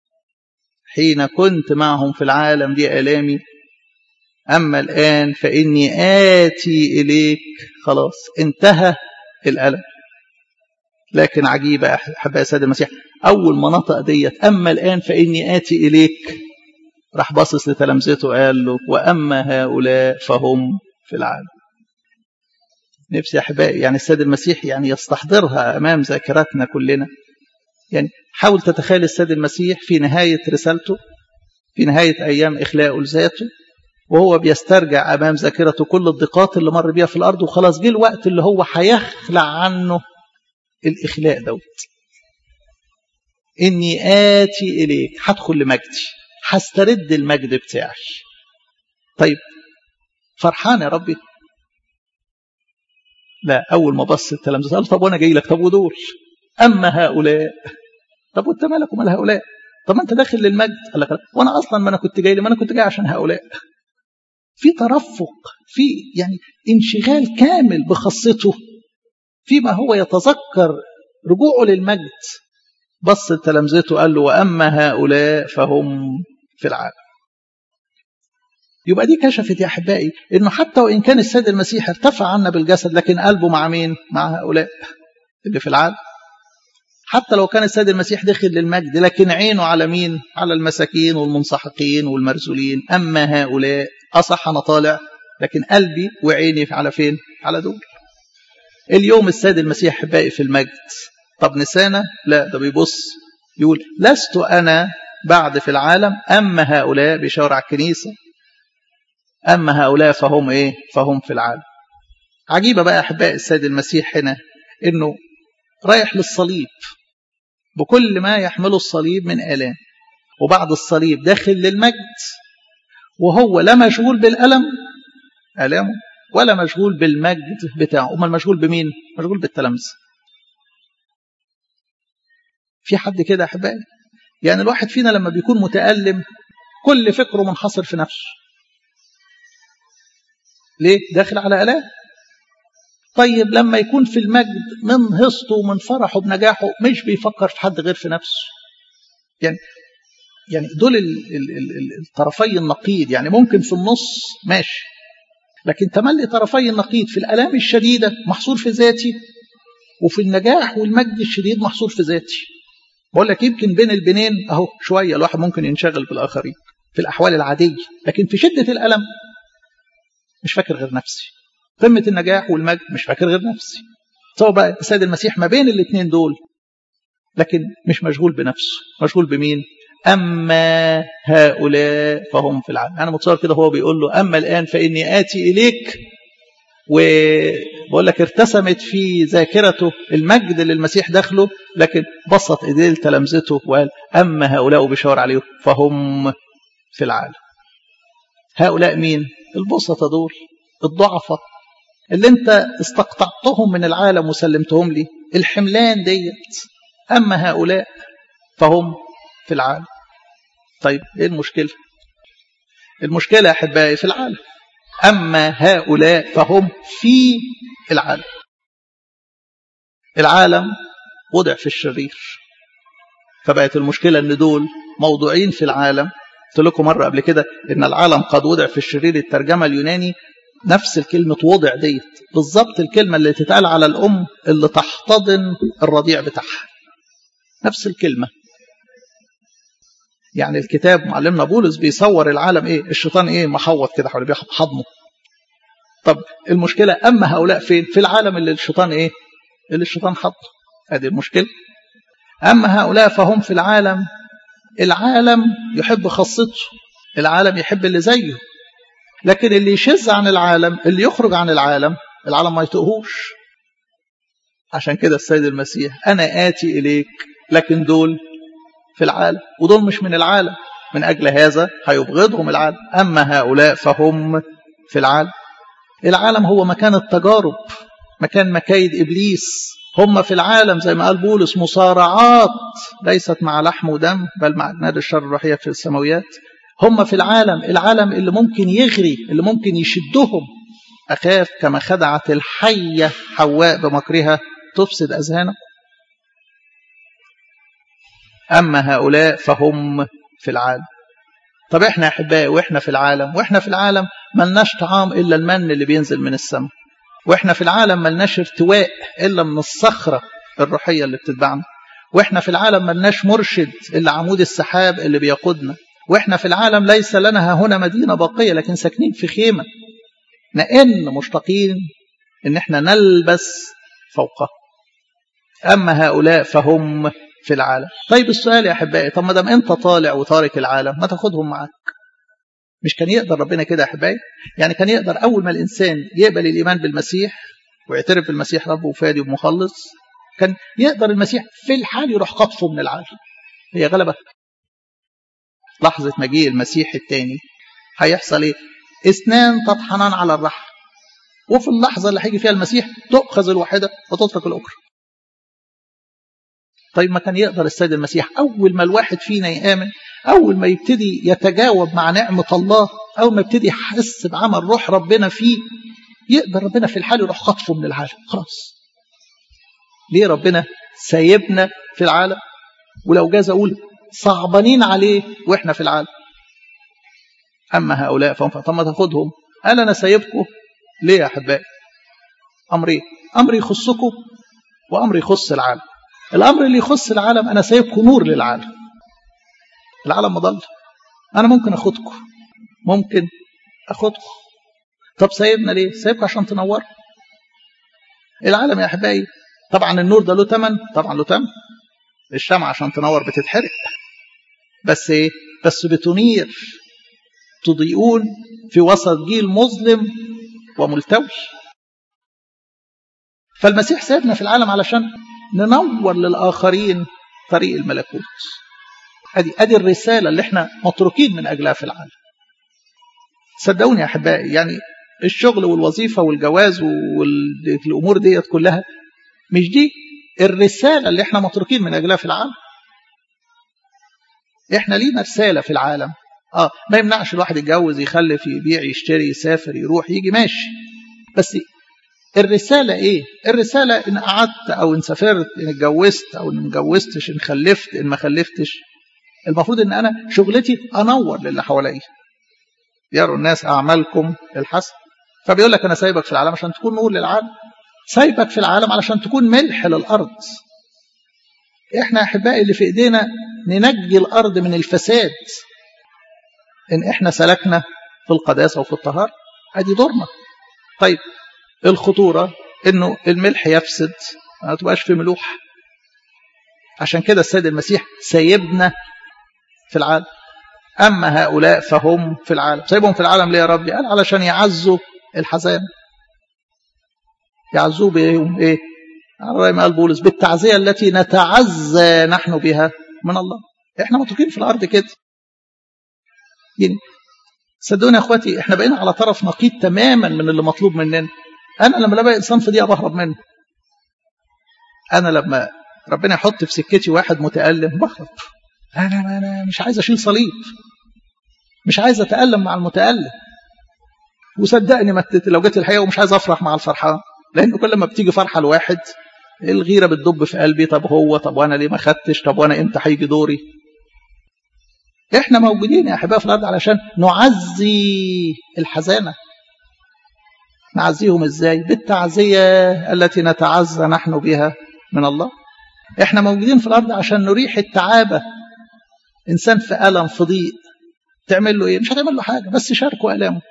حين كنت معهم في العالم دي آلامي أما الآن فإني آتي إليك خلاص انتهى الألم لكن عجيبة أحباء السيد المسيح أول ما نطق ديت أما الآن فإني آتي إليك راح باصص لتلامذته قال له وأما هؤلاء فهم في العالم نفسي يا أحبائي يعني السيد المسيح يعني يستحضرها أمام ذاكرتنا كلنا يعني حاول تتخيل السيد المسيح في نهاية رسالته في نهاية أيام إخلاقه لذاته وهو بيسترجع أمام ذاكرته كل الضيقات اللي مر بيها في الأرض وخلاص جه الوقت اللي هو هيخلع عنه الإخلاء دوت إني آتي إليك هدخل لمجدي هسترد المجد بتاعي طيب فرحان يا ربي لا أول ما بص التلامذة قال طب وأنا جاي لك طب ودول أما هؤلاء طب وأنت مالك ومال هؤلاء طب ما أنت داخل للمجد قال لك وأنا أصلا ما أنا كنت جاي ما أنا كنت جاي عشان هؤلاء في ترفق في يعني انشغال كامل بخاصته فيما هو يتذكر رجوعه للمجد بص لتلامذته قال له وأما هؤلاء فهم في العالم يبقى دي كشفت يا أحبائي إنه حتى وإن كان السيد المسيح ارتفع عنا بالجسد لكن قلبه مع مين؟ مع هؤلاء اللي في العالم حتى لو كان السيد المسيح دخل للمجد لكن عينه على مين؟ على المساكين والمنسحقين والمرزولين أما هؤلاء أصح أنا طالع لكن قلبي وعيني على فين؟ على دول اليوم السيد المسيح أحبائي في المجد طب نسانا لا ده بيبص يقول لست أنا بعد في العالم أما هؤلاء بيشاور على الكنيسة أما هؤلاء فهم إيه فهم في العالم عجيبة بقى أحباء السيد المسيح هنا إنه رايح للصليب بكل ما يحمله الصليب من آلام وبعد الصليب داخل للمجد وهو لا مشغول بالألم آلامه ولا مشغول بالمجد بتاعه أمال مشغول بمين مشغول بالتلامذة في حد كده أحبائي يعني الواحد فينا لما بيكون متألم كل فكره منحصر في نفسه ليه داخل على ألام طيب لما يكون في المجد من هسته ومن فرحه بنجاحه مش بيفكر في حد غير في نفسه يعني يعني دول ال ال ال الطرفي النقيض يعني ممكن في النص ماشي لكن تملي طرفي النقيض في الآلام الشديدة محصور في ذاتي وفي النجاح والمجد الشديد محصور في ذاتي بقول لك يمكن بين البنين اهو شويه الواحد ممكن ينشغل بالاخرين في الاحوال العاديه لكن في شده الالم مش فاكر غير نفسي قمه النجاح والمجد مش فاكر غير نفسي سواء بقى السيد المسيح ما بين الاثنين دول لكن مش مشغول بنفسه مشغول بمين اما هؤلاء فهم في العالم انا متصور كده هو بيقول له اما الان فاني اتي اليك وبقول لك ارتسمت في ذاكرته المجد اللي المسيح دخله لكن بسط ايديه لتلامذته وقال اما هؤلاء بشاور عليهم فهم في العالم هؤلاء مين البسطة دول الضعفة اللي انت استقطعتهم من العالم وسلمتهم لي الحملان ديت اما هؤلاء فهم في العالم طيب ايه المشكلة المشكلة يا احبائي في العالم أما هؤلاء فهم في العالم العالم وضع في الشرير فبقت المشكلة أن دول موضوعين في العالم قلت لكم مرة قبل كده أن العالم قد وضع في الشرير الترجمة اليوناني نفس الكلمة وضع ديت بالظبط الكلمة اللي تتقال على الأم اللي تحتضن الرضيع بتاعها نفس الكلمة يعني الكتاب معلمنا بولس بيصور العالم ايه الشيطان ايه محوط كده حوالي بياخد حضنه طب المشكلة أما هؤلاء فين في العالم اللي الشيطان ايه اللي الشيطان حطه هذه المشكلة أما هؤلاء فهم في العالم العالم يحب خاصته العالم يحب اللي زيه لكن اللي يشز عن العالم اللي يخرج عن العالم العالم ما يطقهوش عشان كده السيد المسيح أنا آتي إليك لكن دول في العالم ودول مش من العالم من أجل هذا هيبغضهم العالم أما هؤلاء فهم في العالم العالم هو مكان التجارب مكان مكايد إبليس هم في العالم زي ما قال بولس مصارعات ليست مع لحم ودم بل مع أجناد الشر الروحية في السماويات هم في العالم العالم اللي ممكن يغري اللي ممكن يشدهم أخاف كما خدعت الحية حواء بمكرها تفسد أذهانهم أما هؤلاء فهم في العالم طب احنا احبائي واحنا في العالم واحنا في العالم ملناش طعام الا المن اللي بينزل من السماء واحنا في العالم ملناش ارتواء الا من الصخره الروحيه اللي بتتبعنا واحنا في العالم ملناش مرشد الا عمود السحاب اللي بيقودنا واحنا في العالم ليس لنا هنا مدينه باقيه لكن ساكنين في خيمه نئن مشتاقين ان احنا نلبس فوقها اما هؤلاء فهم في العالم طيب السؤال يا احبائي طب ما دام انت طالع وتارك العالم ما تاخدهم معاك مش كان يقدر ربنا كده يا احبائي يعني كان يقدر اول ما الانسان يقبل الايمان بالمسيح ويعترف بالمسيح رب وفادي ومخلص كان يقدر المسيح في الحال يروح خطفه من العالم هي غلبة لحظة مجيء المسيح الثاني هيحصل ايه اثنان تطحنان على الرحم وفي اللحظة اللي هيجي فيها المسيح تؤخذ الواحدة وتترك الأخرى طيب ما كان يقدر السيد المسيح أول ما الواحد فينا يآمن أول ما يبتدي يتجاوب مع نعمة الله أول ما يبتدي يحس بعمل روح ربنا فيه يقدر ربنا في الحال يروح خطفه من العالم خلاص ليه ربنا سايبنا في العالم ولو جاز أقول صعبانين عليه وإحنا في العالم أما هؤلاء فهم طب ما تاخدهم قال أنا سايبكم ليه يا أحبائي أمرين أمر يخصكم وأمر يخص العالم الأمر اللي يخص العالم أنا سايبكم نور للعالم العالم مضل أنا ممكن أخدكم ممكن أخدكم طب سايبنا ليه سايبكم عشان تنوروا العالم يا أحبائي طبعا النور ده له ثمن طبعا له ثمن الشمعة عشان تنور بتتحرق بس ايه بس بتنير تضيئون في وسط جيل مظلم وملتوي فالمسيح سابنا في العالم علشان ننور للآخرين طريق الملكوت ادي ادي الرسالة اللي احنا متروكين من أجلها في العالم صدقوني يا أحبائي يعني الشغل والوظيفة والجواز والأمور ديت كلها مش دي الرسالة اللي احنا متروكين من أجلها في العالم احنا لينا رسالة في العالم اه ما يمنعش الواحد يتجوز يخلف يبيع يشتري يسافر يروح يجي ماشي بس الرسالة ايه الرسالة ان قعدت او ان سافرت ان اتجوزت او ان ما اتجوزتش ان خلفت ان ما خلفتش المفروض ان انا شغلتي انور للي حواليا يروا الناس اعمالكم الحسن فبيقول لك انا سايبك في العالم عشان تكون نور للعالم سايبك في العالم علشان تكون ملح للارض احنا يا احبائي اللي في ايدينا ننجي الارض من الفساد ان احنا سلكنا في القداسه وفي الطهاره ادي دورنا طيب الخطوره انه الملح يفسد ما تبقاش في ملوح عشان كده السيد المسيح سايبنا في العالم اما هؤلاء فهم في العالم سايبهم في العالم ليه يا ربي قال علشان يعزوا الحزان يعزوه بايه ايه على رأي ما قال بولس بالتعزية التي نتعزى نحن بها من الله احنا متركين في الارض كده يعني صدقوني يا اخواتي احنا بقينا على طرف نقيض تماما من اللي مطلوب مننا انا لما الاقي انسان في دقيقه بهرب منه انا لما ربنا يحط في سكتي واحد متالم بهرب انا انا مش عايز اشيل صليب مش عايز اتالم مع المتالم وصدقني ما لو جيت الحقيقه ومش عايز افرح مع الفرحان لانه كل ما بتيجي فرحه لواحد الغيره بتدب في قلبي طب هو طب وانا ليه ما خدتش طب وانا امتى هيجي دوري احنا موجودين يا احبائي في الارض علشان نعزي الحزانه نعزيهم ازاي بالتعزيه التي نتعزى نحن بها من الله احنا موجودين في الارض عشان نريح التعابه انسان في الم في ضيق تعمل له ايه مش هتعمل له حاجه بس شاركه الامه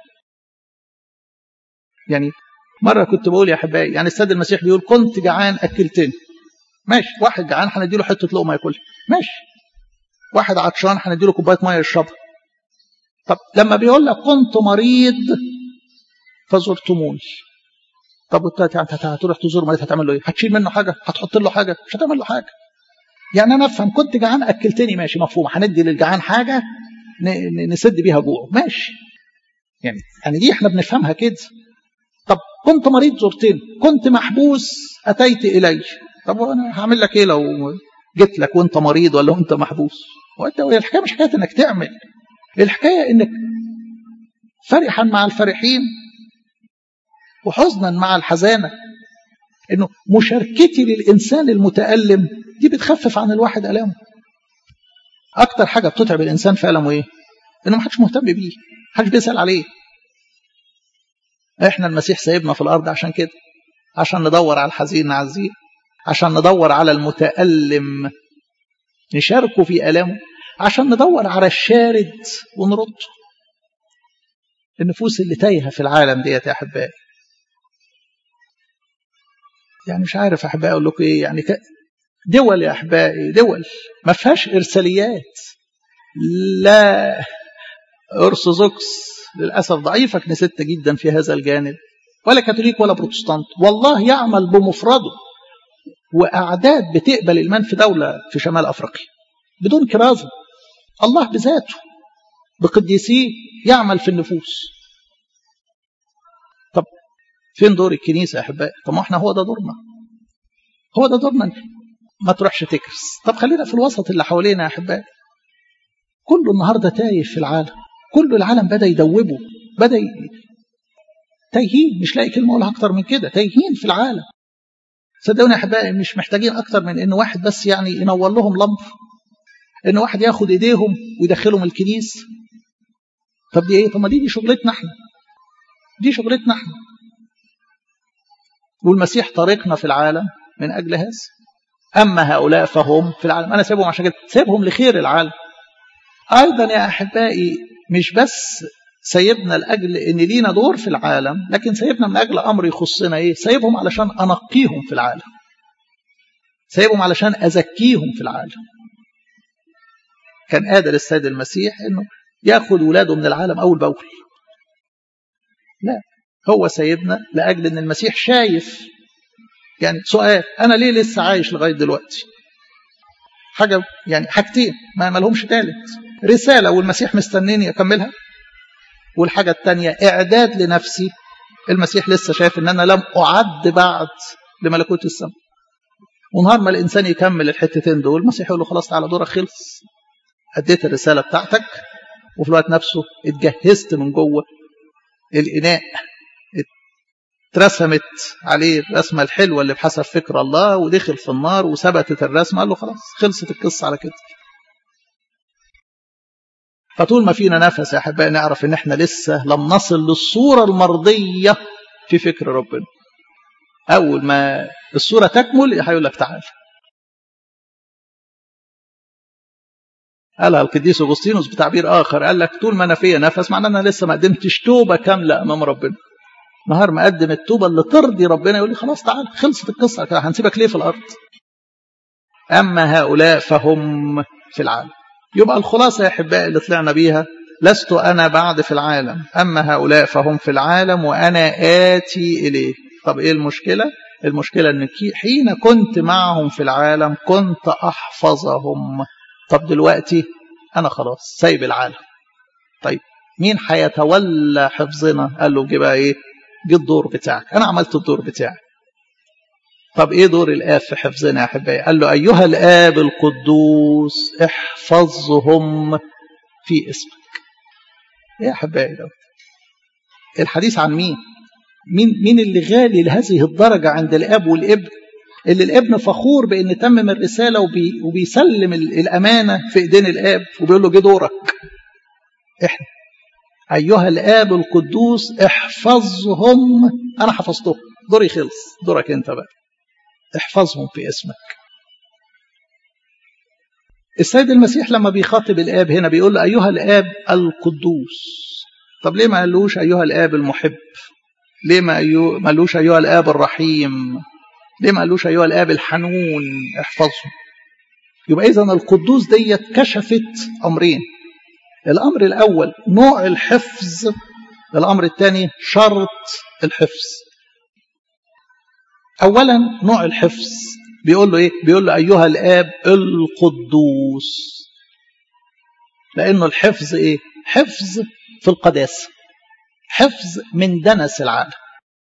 يعني مرة كنت بقول يا أحبائي يعني السيد المسيح بيقول كنت جعان أكلتني ماشي واحد جعان هنديله حتة لقمة ياكلها ماشي واحد عطشان هنديله كوباية مية يشربها طب لما بيقول لك كنت مريض فزرتموني طب انت هتروح تزور مريض هتعمل له ايه؟ هتشيل منه حاجة؟ هتحط له حاجة؟ مش هتعمل له حاجة. يعني انا افهم كنت جعان اكلتني ماشي مفهوم هندي للجعان حاجة نسد بيها جوعه ماشي. يعني يعني دي احنا بنفهمها كده. طب كنت مريض زرتني كنت محبوس أتيت إلي طب أنا هعمل لك إيه لو جيت لك وأنت مريض ولا وأنت محبوس وأنت الحكاية مش حكاية إنك تعمل الحكاية إنك فرحا مع الفرحين وحزنا مع الحزانة إنه مشاركتي للإنسان المتألم دي بتخفف عن الواحد ألامه أكتر حاجة بتتعب الإنسان في ألمه إيه؟ إنه محدش مهتم بيه محدش بيسأل عليه احنا المسيح سايبنا في الارض عشان كده عشان ندور على الحزين نعزيه عشان ندور على المتألم نشاركه في ألامه عشان ندور على الشارد ونرده النفوس اللي تايهة في العالم ديت يا أحبائي يعني مش عارف أحبائي أقول لكم إيه يعني دول يا أحبائي دول ما فيهاش إرساليات لا أرثوذكس للأسف ضعيفة كنيستنا جدا في هذا الجانب ولا كاثوليك ولا بروتستانت والله يعمل بمفرده وأعداد بتقبل الإيمان في دولة في شمال أفريقيا بدون كرازة الله بذاته بقديسيه يعمل في النفوس طب فين دور الكنيسة يا أحبائي طب ما احنا هو ده دورنا هو ده دورنا ما تروحش تكرس طب خلينا في الوسط اللي حوالينا يا أحبائي كله النهاردة تايه في العالم كل العالم بدأ يدوبه بدأ ي... تايهين مش لاقي كلمة أقولها أكتر من كده تايهين في العالم صدقوني يا أحبائي مش محتاجين أكتر من إن واحد بس يعني ينور لهم لمبة إن واحد ياخد إيديهم ويدخلهم الكنيس طب دي إيه؟ طب ما دي دي شغلتنا إحنا دي شغلتنا إحنا والمسيح طريقنا في العالم من أجل هذا أما هؤلاء فهم في العالم أنا سيبهم عشان كده سيبهم لخير العالم أيضا يا أحبائي مش بس سيبنا لأجل إن لينا دور في العالم لكن سيبنا من أجل أمر يخصنا إيه سيبهم علشان أنقيهم في العالم سيبهم علشان أزكيهم في العالم كان قادر السيد المسيح إنه ياخد ولاده من العالم أول بأول لا هو سيدنا لأجل إن المسيح شايف يعني سؤال أنا ليه لسه عايش لغاية دلوقتي حاجة يعني حاجتين ما مالهمش ثالث رسالة والمسيح مستنيني أكملها والحاجة الثانية إعداد لنفسي المسيح لسه شايف إن أنا لم أعد بعد لملكوت السماء ونهار ما الإنسان يكمل الحتتين دول المسيح يقول له خلاص تعالى دورك خلص أديت الرسالة بتاعتك وفي الوقت نفسه اتجهزت من جوه الإناء اترسمت عليه الرسمة الحلوة اللي بحسب فكر الله ودخل في النار وثبتت الرسمة قال له خلاص خلصت القصة على كده فطول ما فينا نفس يا أحبائي نعرف إن إحنا لسه لم نصل للصورة المرضية في فكر ربنا أول ما الصورة تكمل هيقول لك تعال قالها القديس أغسطينوس بتعبير آخر قال لك طول ما أنا فيا نفس معناه أنا لسه ما قدمتش توبة كاملة أمام ربنا نهار ما أقدم التوبة اللي ترضي ربنا يقول لي خلاص تعال خلصت القصة كده هنسيبك ليه في الأرض أما هؤلاء فهم في العالم يبقى الخلاصة يا أحبائي اللي طلعنا بيها لست أنا بعد في العالم أما هؤلاء فهم في العالم وأنا آتي إليه طب إيه المشكلة؟ المشكلة أن حين كنت معهم في العالم كنت أحفظهم طب دلوقتي أنا خلاص سايب العالم طيب مين هيتولى حفظنا قال له جه بقى إيه جه الدور بتاعك أنا عملت الدور بتاعي طب ايه دور الاب في حفظنا يا احبائي قال له ايها الاب القدوس احفظهم في اسمك ايه يا احبائي ده الحديث عن مين مين مين اللي غالي لهذه الدرجه عند الاب والابن اللي الابن فخور بان تمم الرساله وبي وبيسلم الامانه في ايدين الاب وبيقول له جه دورك احنا ايها الاب القدوس احفظهم انا حفظتهم دوري خلص دورك انت بقى احفظهم في اسمك السيد المسيح لما بيخاطب الآب هنا بيقول له أيها الآب القدوس طب ليه ما قالوش أيها الآب المحب ليه ما قالوش أيها الآب الرحيم ليه ما قالوش أيها الآب الحنون احفظهم يبقى إذا القدوس ديت كشفت أمرين الأمر الأول نوع الحفظ الأمر الثاني شرط الحفظ اولا نوع الحفظ بيقول له ايه بيقول له ايها الاب القدوس لانه الحفظ ايه حفظ في القداسه حفظ من دنس العالم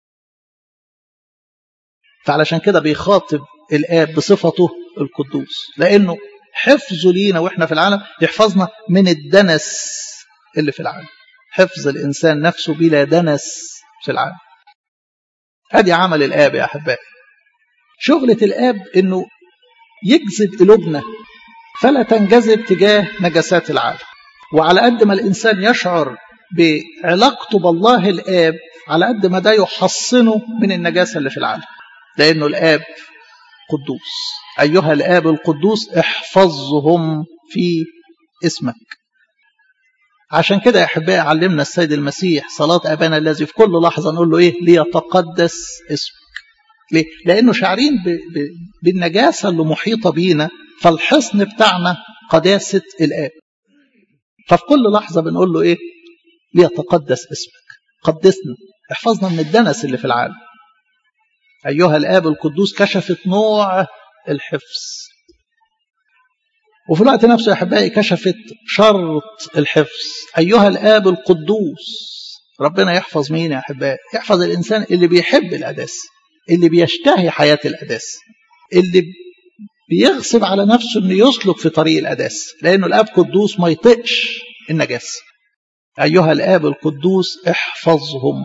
فعلشان كده بيخاطب الاب بصفته القدوس لانه حفظه لينا واحنا في العالم يحفظنا من الدنس اللي في العالم حفظ الانسان نفسه بلا دنس في العالم ادي عمل الاب يا احبائي شغله الاب انه يجذب قلوبنا فلا تنجذب تجاه نجاسات العالم وعلى قد ما الانسان يشعر بعلاقته بالله الاب على قد ما ده يحصنه من النجاسه اللي في العالم لانه الاب قدوس ايها الاب القدوس احفظهم في اسمك عشان كده يا احبائي علمنا السيد المسيح صلاه ابانا الذي في كل لحظه نقول له ايه ليتقدس اسمك ليه؟ لأنه شاعرين ب... ب... بالنجاسة اللي محيطة بينا فالحصن بتاعنا قداسة الآب ففي كل لحظة بنقول له إيه ليتقدس اسمك قدسنا احفظنا من الدنس اللي في العالم أيها الآب القدوس كشفت نوع الحفظ وفي الوقت نفسه يا أحبائي كشفت شرط الحفظ أيها الآب القدوس ربنا يحفظ مين يا أحبائي يحفظ الإنسان اللي بيحب الأداس اللي بيشتهي حياة الأداس اللي بيغصب على نفسه انه يسلك في طريق الأداس لأنه الآب قدوس ما يطقش النجاسة أيها الآب القدوس احفظهم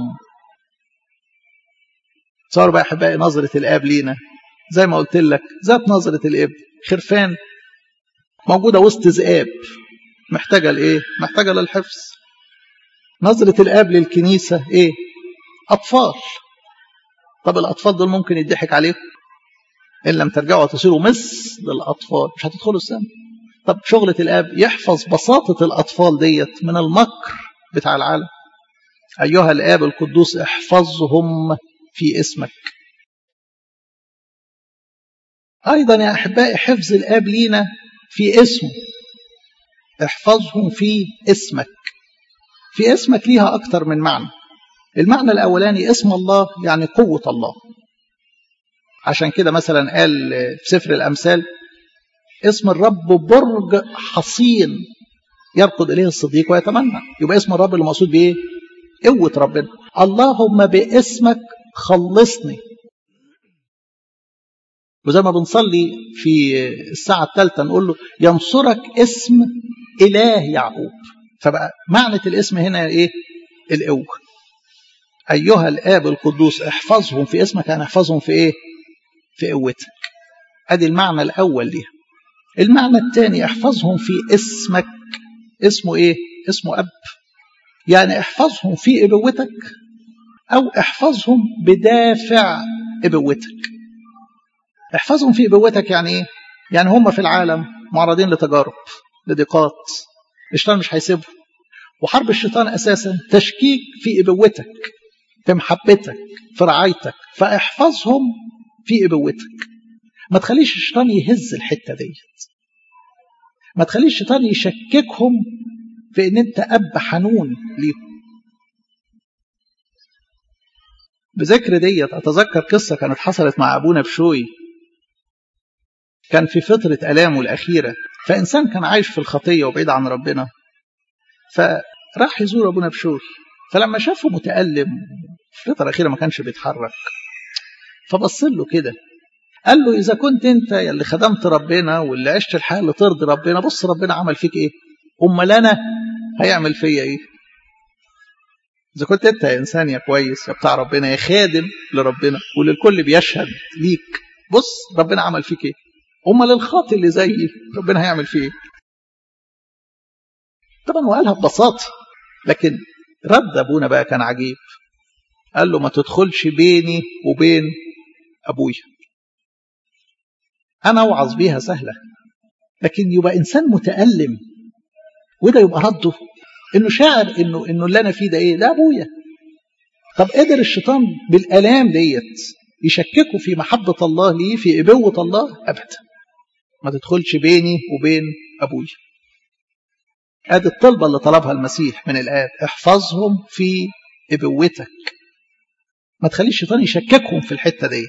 صار بقى أحبائي نظرة الآب لينا زي ما قلت لك ذات نظرة الابن خرفان موجودة وسط ذئاب محتاجة لإيه؟ محتاجة للحفظ نظرة الآب للكنيسة إيه؟ أطفال طب الأطفال دول ممكن يضحك عليهم إن لم ترجعوا تصيروا مثل الأطفال مش هتدخلوا السماء طب شغلة الآب يحفظ بساطة الأطفال ديت من المكر بتاع العالم أيها الآب القدوس احفظهم في اسمك أيضا يا أحبائي حفظ الآب لينا في اسمه احفظهم في اسمك في اسمك ليها أكتر من معنى المعنى الأولاني اسم الله يعني قوة الله عشان كده مثلا قال في سفر الأمثال اسم الرب برج حصين يركض إليه الصديق ويتمنى يبقى اسم الرب اللي مقصود بإيه قوة ربنا اللهم باسمك خلصني وزي ما بنصلي في الساعة الثالثة نقول له ينصرك اسم إله يعقوب فبقى معنى الاسم هنا إيه القوة أيها الآب القدوس احفظهم في اسمك يعني احفظهم في إيه في قوتك أدي المعنى الأول ليها المعنى الثاني احفظهم في اسمك اسمه إيه اسمه أب يعني احفظهم في ابوتك أو احفظهم بدافع ابوتك احفظهم في ابوتك يعني ايه يعني هم في العالم معرضين لتجارب لضيقات الشيطان مش هيسيبهم وحرب الشيطان اساسا تشكيك في ابوتك في محبتك في رعايتك فاحفظهم في ابوتك ما تخليش الشيطان يهز الحته ديت ما تخليش الشيطان يشككهم في ان انت اب حنون ليهم بذكر ديت اتذكر قصه كانت حصلت مع ابونا بشوي كان في فترة ألامه الأخيرة فإنسان كان عايش في الخطية وبعيد عن ربنا فراح يزور أبونا بشوي فلما شافه متألم في الفترة الأخيرة ما كانش بيتحرك فبص له كده قال له إذا كنت أنت اللي خدمت ربنا واللي عشت الحياة اللي ترضي ربنا بص ربنا عمل فيك إيه أمال أنا هيعمل فيا إيه إذا كنت أنت يا إنسان يا كويس يا بتاع ربنا يا خادم لربنا وللكل بيشهد ليك بص ربنا عمل فيك إيه امال الخاطئ اللي زيي ربنا هيعمل فيه ايه طبعا هو قالها ببساطه لكن رد ابونا بقى كان عجيب قال له ما تدخلش بيني وبين ابويا انا اوعظ بيها سهله لكن يبقى انسان متالم وده يبقى رده انه شاعر انه انه اللي انا فيه ده ايه ده ابويا طب قدر الشيطان بالالام ديت يشككوا في محبه الله ليه في ابوه الله ابدا ما تدخلش بيني وبين أبوي ادي الطلبة اللي طلبها المسيح من الآب احفظهم في ابوتك ما تخليش الشيطان يشككهم في الحتة ديت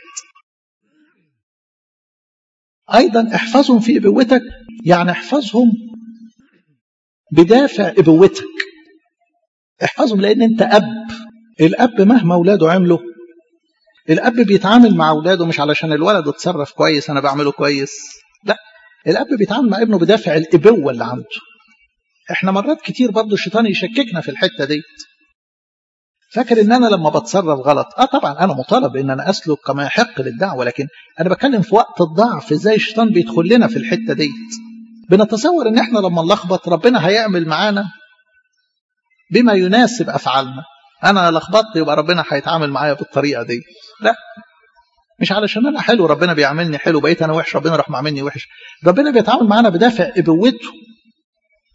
أيضا احفظهم في ابوتك يعني احفظهم بدافع ابوتك احفظهم لأن أنت أب الأب مهما أولاده عملوا الأب بيتعامل مع أولاده مش علشان الولد اتصرف كويس أنا بعمله كويس لا الاب بيتعامل مع ابنه بدافع الابوه اللي عنده احنا مرات كتير برضه الشيطان يشككنا في الحته ديت فاكر ان انا لما بتصرف غلط اه طبعا انا مطالب ان انا اسلك كما يحق للدعوه لكن انا بتكلم في وقت الضعف ازاي الشيطان بيدخل لنا في الحته ديت بنتصور ان احنا لما نلخبط ربنا هيعمل معانا بما يناسب افعالنا انا لخبطت يبقى ربنا هيتعامل معايا بالطريقه دي لا مش علشان انا حلو ربنا بيعاملني حلو بقيت انا وحش ربنا راح معاملني وحش ربنا بيتعامل معانا بدافع ابوته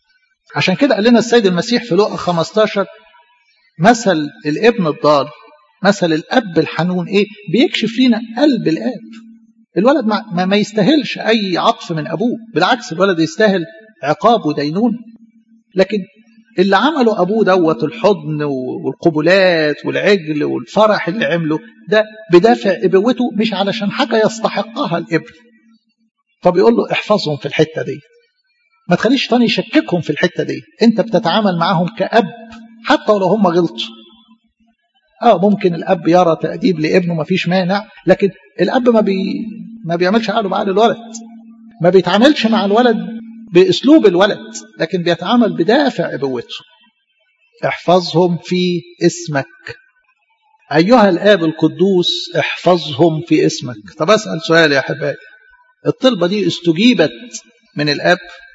عشان كده قال لنا السيد المسيح في لقا 15 مثل الابن الضال مثل الاب الحنون ايه بيكشف لنا قلب الاب الولد ما, ما يستاهلش اي عطف من ابوه بالعكس الولد يستاهل عقاب ودينون لكن اللي عمله ابوه دوت الحضن والقبلات والعجل والفرح اللي عمله ده بدافع ابوته مش علشان حاجه يستحقها الابن فبيقول له احفظهم في الحته دي ما تخليش تاني يشككهم في الحته دي انت بتتعامل معاهم كاب حتى ولو هم غلطوا اه ممكن الاب يرى تاديب لابنه ما فيش مانع لكن الاب ما بي ما بيعملش عقله بعقل الولد ما بيتعاملش مع الولد باسلوب الولد لكن بيتعامل بدافع ابوته احفظهم في اسمك ايها الاب القدوس احفظهم في اسمك طب اسال سؤال يا احبائي الطلبه دي استجيبت من الاب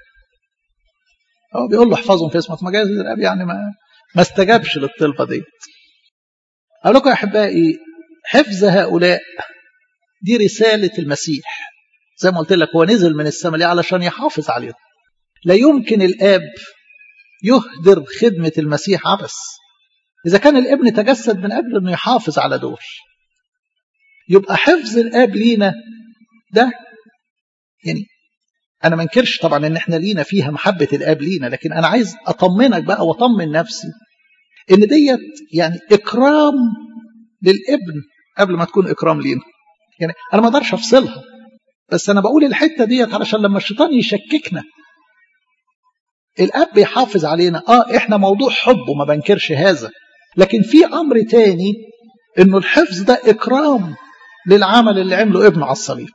هو بيقول له احفظهم في اسمك ما جايز الاب يعني ما ما استجابش للطلبه دي اقول لكم يا احبائي حفظ هؤلاء دي رساله المسيح زي ما قلت لك هو نزل من السماء ليه علشان يحافظ عليهم لا يمكن الاب يهدر خدمه المسيح عبث اذا كان الابن تجسد من اجل انه يحافظ على دول يبقى حفظ الاب لينا ده يعني انا ما انكرش طبعا ان احنا لينا فيها محبه الاب لينا لكن انا عايز اطمنك بقى واطمن نفسي ان ديت يعني اكرام للابن قبل ما تكون اكرام لينا يعني انا ما اقدرش افصلها بس انا بقول الحته ديت علشان لما الشيطان يشككنا الاب بيحافظ علينا اه احنا موضوع حب وما بنكرش هذا لكن في امر تاني انه الحفظ ده اكرام للعمل اللي عمله ابنه على الصليب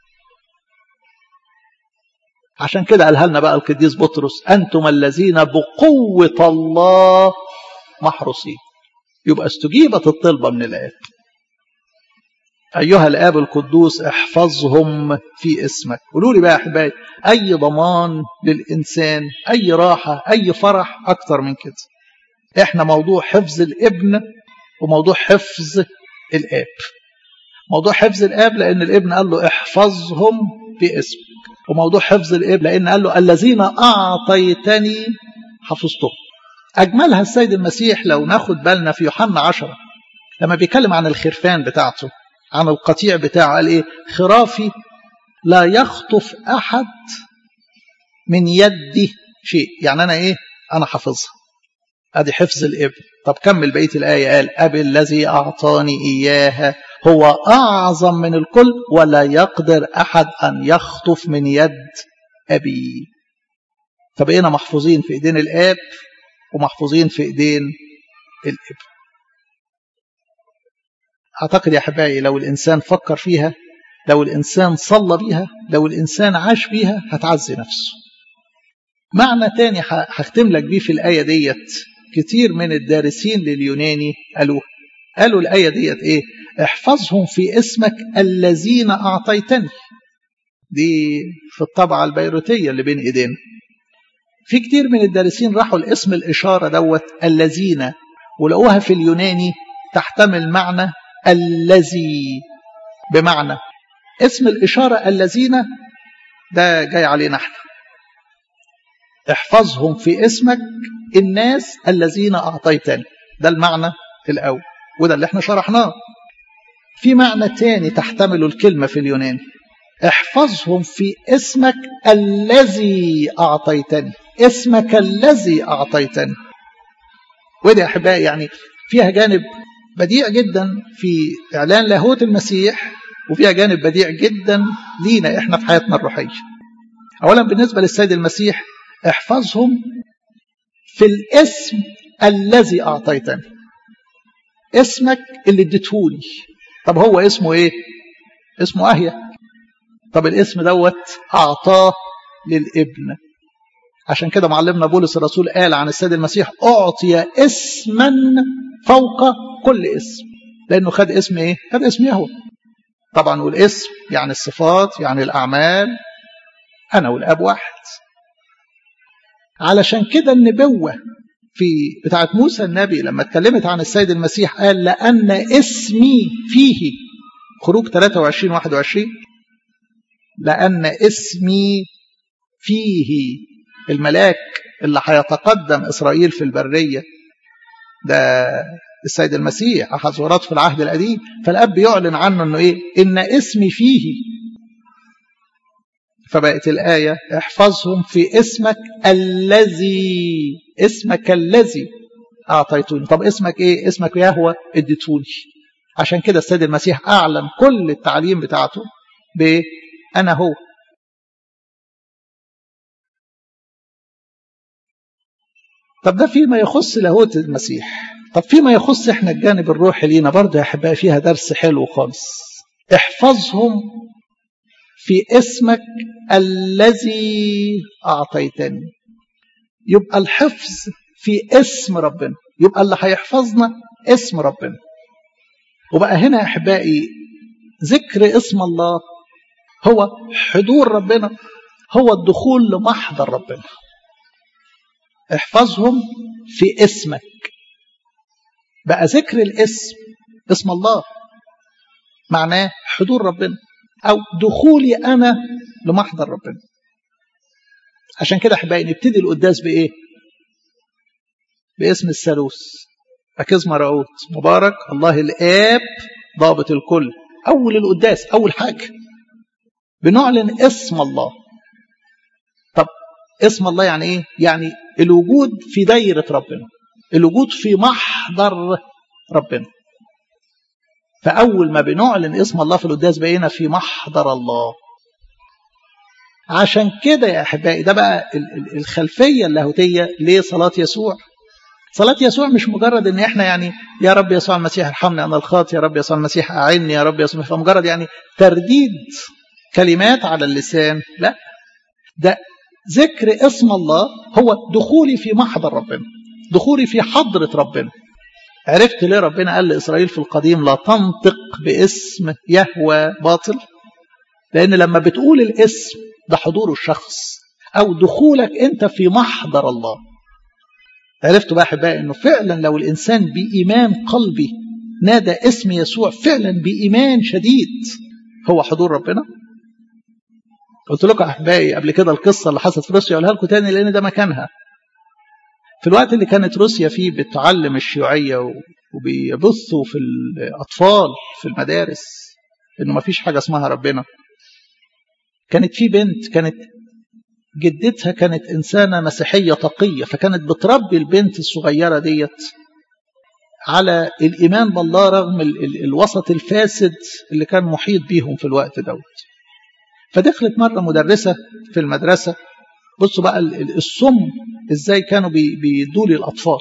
عشان كده قالها لنا بقى القديس بطرس انتم الذين بقوه الله محروسين يبقى استجيبت الطلبه من الاب ايها الاب القدوس احفظهم في اسمك قولوا لي بقى يا احبائي اي ضمان للانسان اي راحه اي فرح اكتر من كده احنا موضوع حفظ الابن وموضوع حفظ الاب موضوع حفظ الاب لان الابن قال له احفظهم في اسمك وموضوع حفظ الاب لان قال له الذين اعطيتني حفظتهم اجملها السيد المسيح لو ناخد بالنا في يوحنا عشرة لما بيتكلم عن الخرفان بتاعته عن القطيع بتاعه قال ايه خرافي لا يخطف احد من يدي شيء يعني انا ايه انا حافظها ادي حفظ الابن طب كمل بقيه الايه قال ابي الذي اعطاني اياها هو اعظم من الكل ولا يقدر احد ان يخطف من يد ابي فبقينا محفوظين في ايدين الاب ومحفوظين في ايدين الابن اعتقد يا احبائي لو الانسان فكر فيها لو الانسان صلى بيها لو الانسان عاش بيها هتعزي نفسه معنى تاني هختم لك بيه في الايه ديت كتير من الدارسين لليوناني قالوه قالوا الايه ديت ايه احفظهم في اسمك الذين اعطيتني دي في الطبعه البيروتيه اللي بين ايدينا في كتير من الدارسين راحوا لاسم الاشاره دوت الذين ولقوها في اليوناني تحتمل معنى الذي بمعنى اسم الإشارة الذين ده جاي علينا احنا احفظهم في اسمك الناس الذين أعطيتني ده المعنى الأول وده اللي احنا شرحناه في معنى تاني تحتمل الكلمة في اليوناني احفظهم في اسمك الذي أعطيتني اسمك الذي أعطيتني ودي يا أحبائي يعني فيها جانب بديع جدا في إعلان لاهوت المسيح وفيها جانب بديع جدا لينا إحنا في حياتنا الروحية أولا بالنسبة للسيد المسيح احفظهم في الاسم الذي أعطيتني اسمك اللي اديتهولي طب هو اسمه ايه اسمه أهيا طب الاسم دوت أعطاه للابن عشان كده معلمنا بولس الرسول قال عن السيد المسيح أعطي اسما فوق كل اسم لأنه خد اسم إيه؟ خد اسم يهوه طبعا والاسم يعني الصفات يعني الأعمال أنا والأب واحد علشان كده النبوة في بتاعت موسى النبي لما اتكلمت عن السيد المسيح قال لأن اسمي فيه خروج 23 21 لأن اسمي فيه الملاك اللي هيتقدم إسرائيل في البرية ده السيد المسيح أخذ ورات في العهد القديم فالأب يعلن عنه أنه إيه إن اسمي فيه فبقت الآية احفظهم في اسمك الذي اسمك الذي أعطيتوني طب اسمك إيه اسمك يهوى اديتوني عشان كده السيد المسيح أعلن كل التعليم بتاعته بأنا هو طب ده فيما يخص لاهوت المسيح طب فيما يخص احنا الجانب الروحي لينا برضه يا احبائي فيها درس حلو خالص احفظهم في اسمك الذي اعطيتني يبقى الحفظ في اسم ربنا يبقى اللي هيحفظنا اسم ربنا وبقى هنا يا احبائي ذكر اسم الله هو حضور ربنا هو الدخول لمحضر ربنا احفظهم في اسمك بقى ذكر الاسم اسم الله معناه حضور ربنا او دخولي انا لمحضر ربنا عشان كده احبائي نبتدي القداس بايه باسم الثالوث ركز مرعوت مبارك الله الاب ضابط الكل اول القداس اول حاجه بنعلن اسم الله طب اسم الله يعني ايه يعني الوجود في دايره ربنا الوجود في محضر ربنا فاول ما بنعلن اسم الله في القداس بقينا في محضر الله عشان كده يا احبائي ده بقى الخلفيه اللاهوتيه لصلاه يسوع صلاة يسوع مش مجرد ان احنا يعني يا رب يسوع المسيح ارحمني انا الخاطي يا رب يسوع المسيح اعني يا رب يسوع المسيح مجرد يعني ترديد كلمات على اللسان لا ده ذكر اسم الله هو دخولي في محضر ربنا دخولي في حضرة ربنا عرفت ليه ربنا قال لإسرائيل في القديم لا تنطق باسم يهوى باطل لأن لما بتقول الاسم ده حضور الشخص أو دخولك أنت في محضر الله عرفتوا بقى أحبائي أنه فعلا لو الإنسان بإيمان قلبي نادى اسم يسوع فعلا بإيمان شديد هو حضور ربنا قلت لكم أحبائي قبل كده القصة اللي حصلت في روسيا أقولها لكم تاني لأن ده مكانها في الوقت اللي كانت روسيا فيه بتعلم الشيوعية وبيبثوا في الأطفال في المدارس إنه ما فيش حاجة اسمها ربنا كانت في بنت كانت جدتها كانت إنسانة مسيحية تقية فكانت بتربي البنت الصغيرة ديت على الإيمان بالله رغم ال ال الوسط الفاسد اللي كان محيط بيهم في الوقت دوت فدخلت مرة مدرسة في المدرسة بصوا بقى الصم ازاي كانوا بيدوا لي الاطفال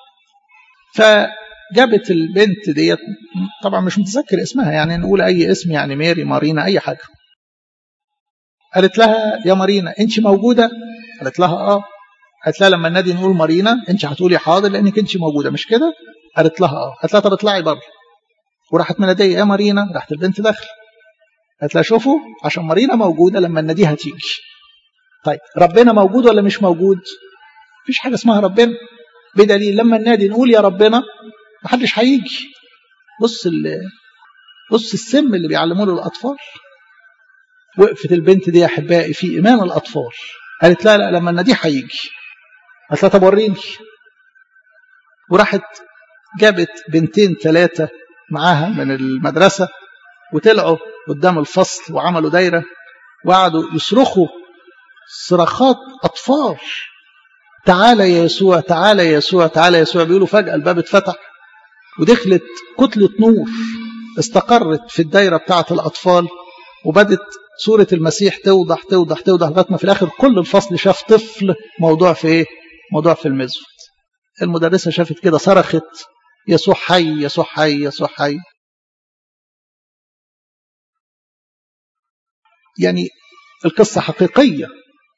فجابت البنت ديت طبعا مش متذكر اسمها يعني نقول اي اسم يعني ميري مارينا اي حاجه قالت لها يا مارينا انت موجوده قالت لها اه قالت لها لما النادي نقول مارينا انت هتقولي حاضر لانك انت موجوده مش كده قالت لها اه قالت لها طب اطلعي بره وراحت مناديه يا مارينا راحت البنت داخله قالت لها شوفوا عشان مارينا موجوده لما النادي هتيجي طيب ربنا موجود ولا مش موجود مفيش حاجه اسمها ربنا بدليل لما النادي نقول يا ربنا محدش هيجي بص بص السم اللي بيعلموه للاطفال وقفت البنت دي يا احبائي في ايمان الاطفال قالت لا لا لما النادي هيجي قالت لها طب وريني وراحت جابت بنتين ثلاثه معاها من المدرسه وطلعوا قدام الفصل وعملوا دايره وقعدوا يصرخوا صراخات أطفال تعالى يا يسوع تعالى يا يسوع تعالى يا يسوع بيقولوا فجأة الباب اتفتح ودخلت كتلة نور استقرت في الدايرة بتاعة الأطفال وبدت صورة المسيح توضح توضح توضح لغاية ما في الآخر كل الفصل شاف طفل موضوع في إيه؟ موضوع في المزود المدرسة شافت كده صرخت يسوع حي يسوع حي يسوع حي يعني القصة حقيقية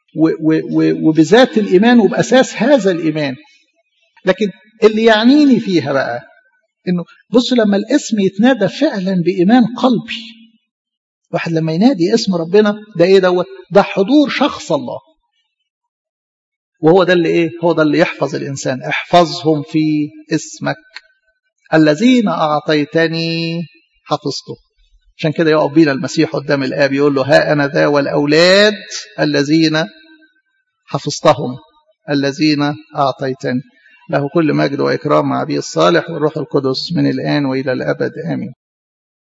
وبذات الإيمان وبأساس هذا الإيمان لكن اللي يعنيني فيها بقى إنه بص لما الاسم يتنادى فعلا بإيمان قلبي واحد لما ينادي اسم ربنا ده إيه دوت ده حضور شخص الله وهو ده اللي إيه هو ده اللي يحفظ الإنسان احفظهم في اسمك الذين أعطيتني حفظته عشان كده يقف بينا المسيح قدام الآب يقول له ها أنا ذا والأولاد الذين حفظتهم الذين أعطيتني له كل مجد وإكرام مع أبيه الصالح والروح القدس من الآن وإلى الأبد آمين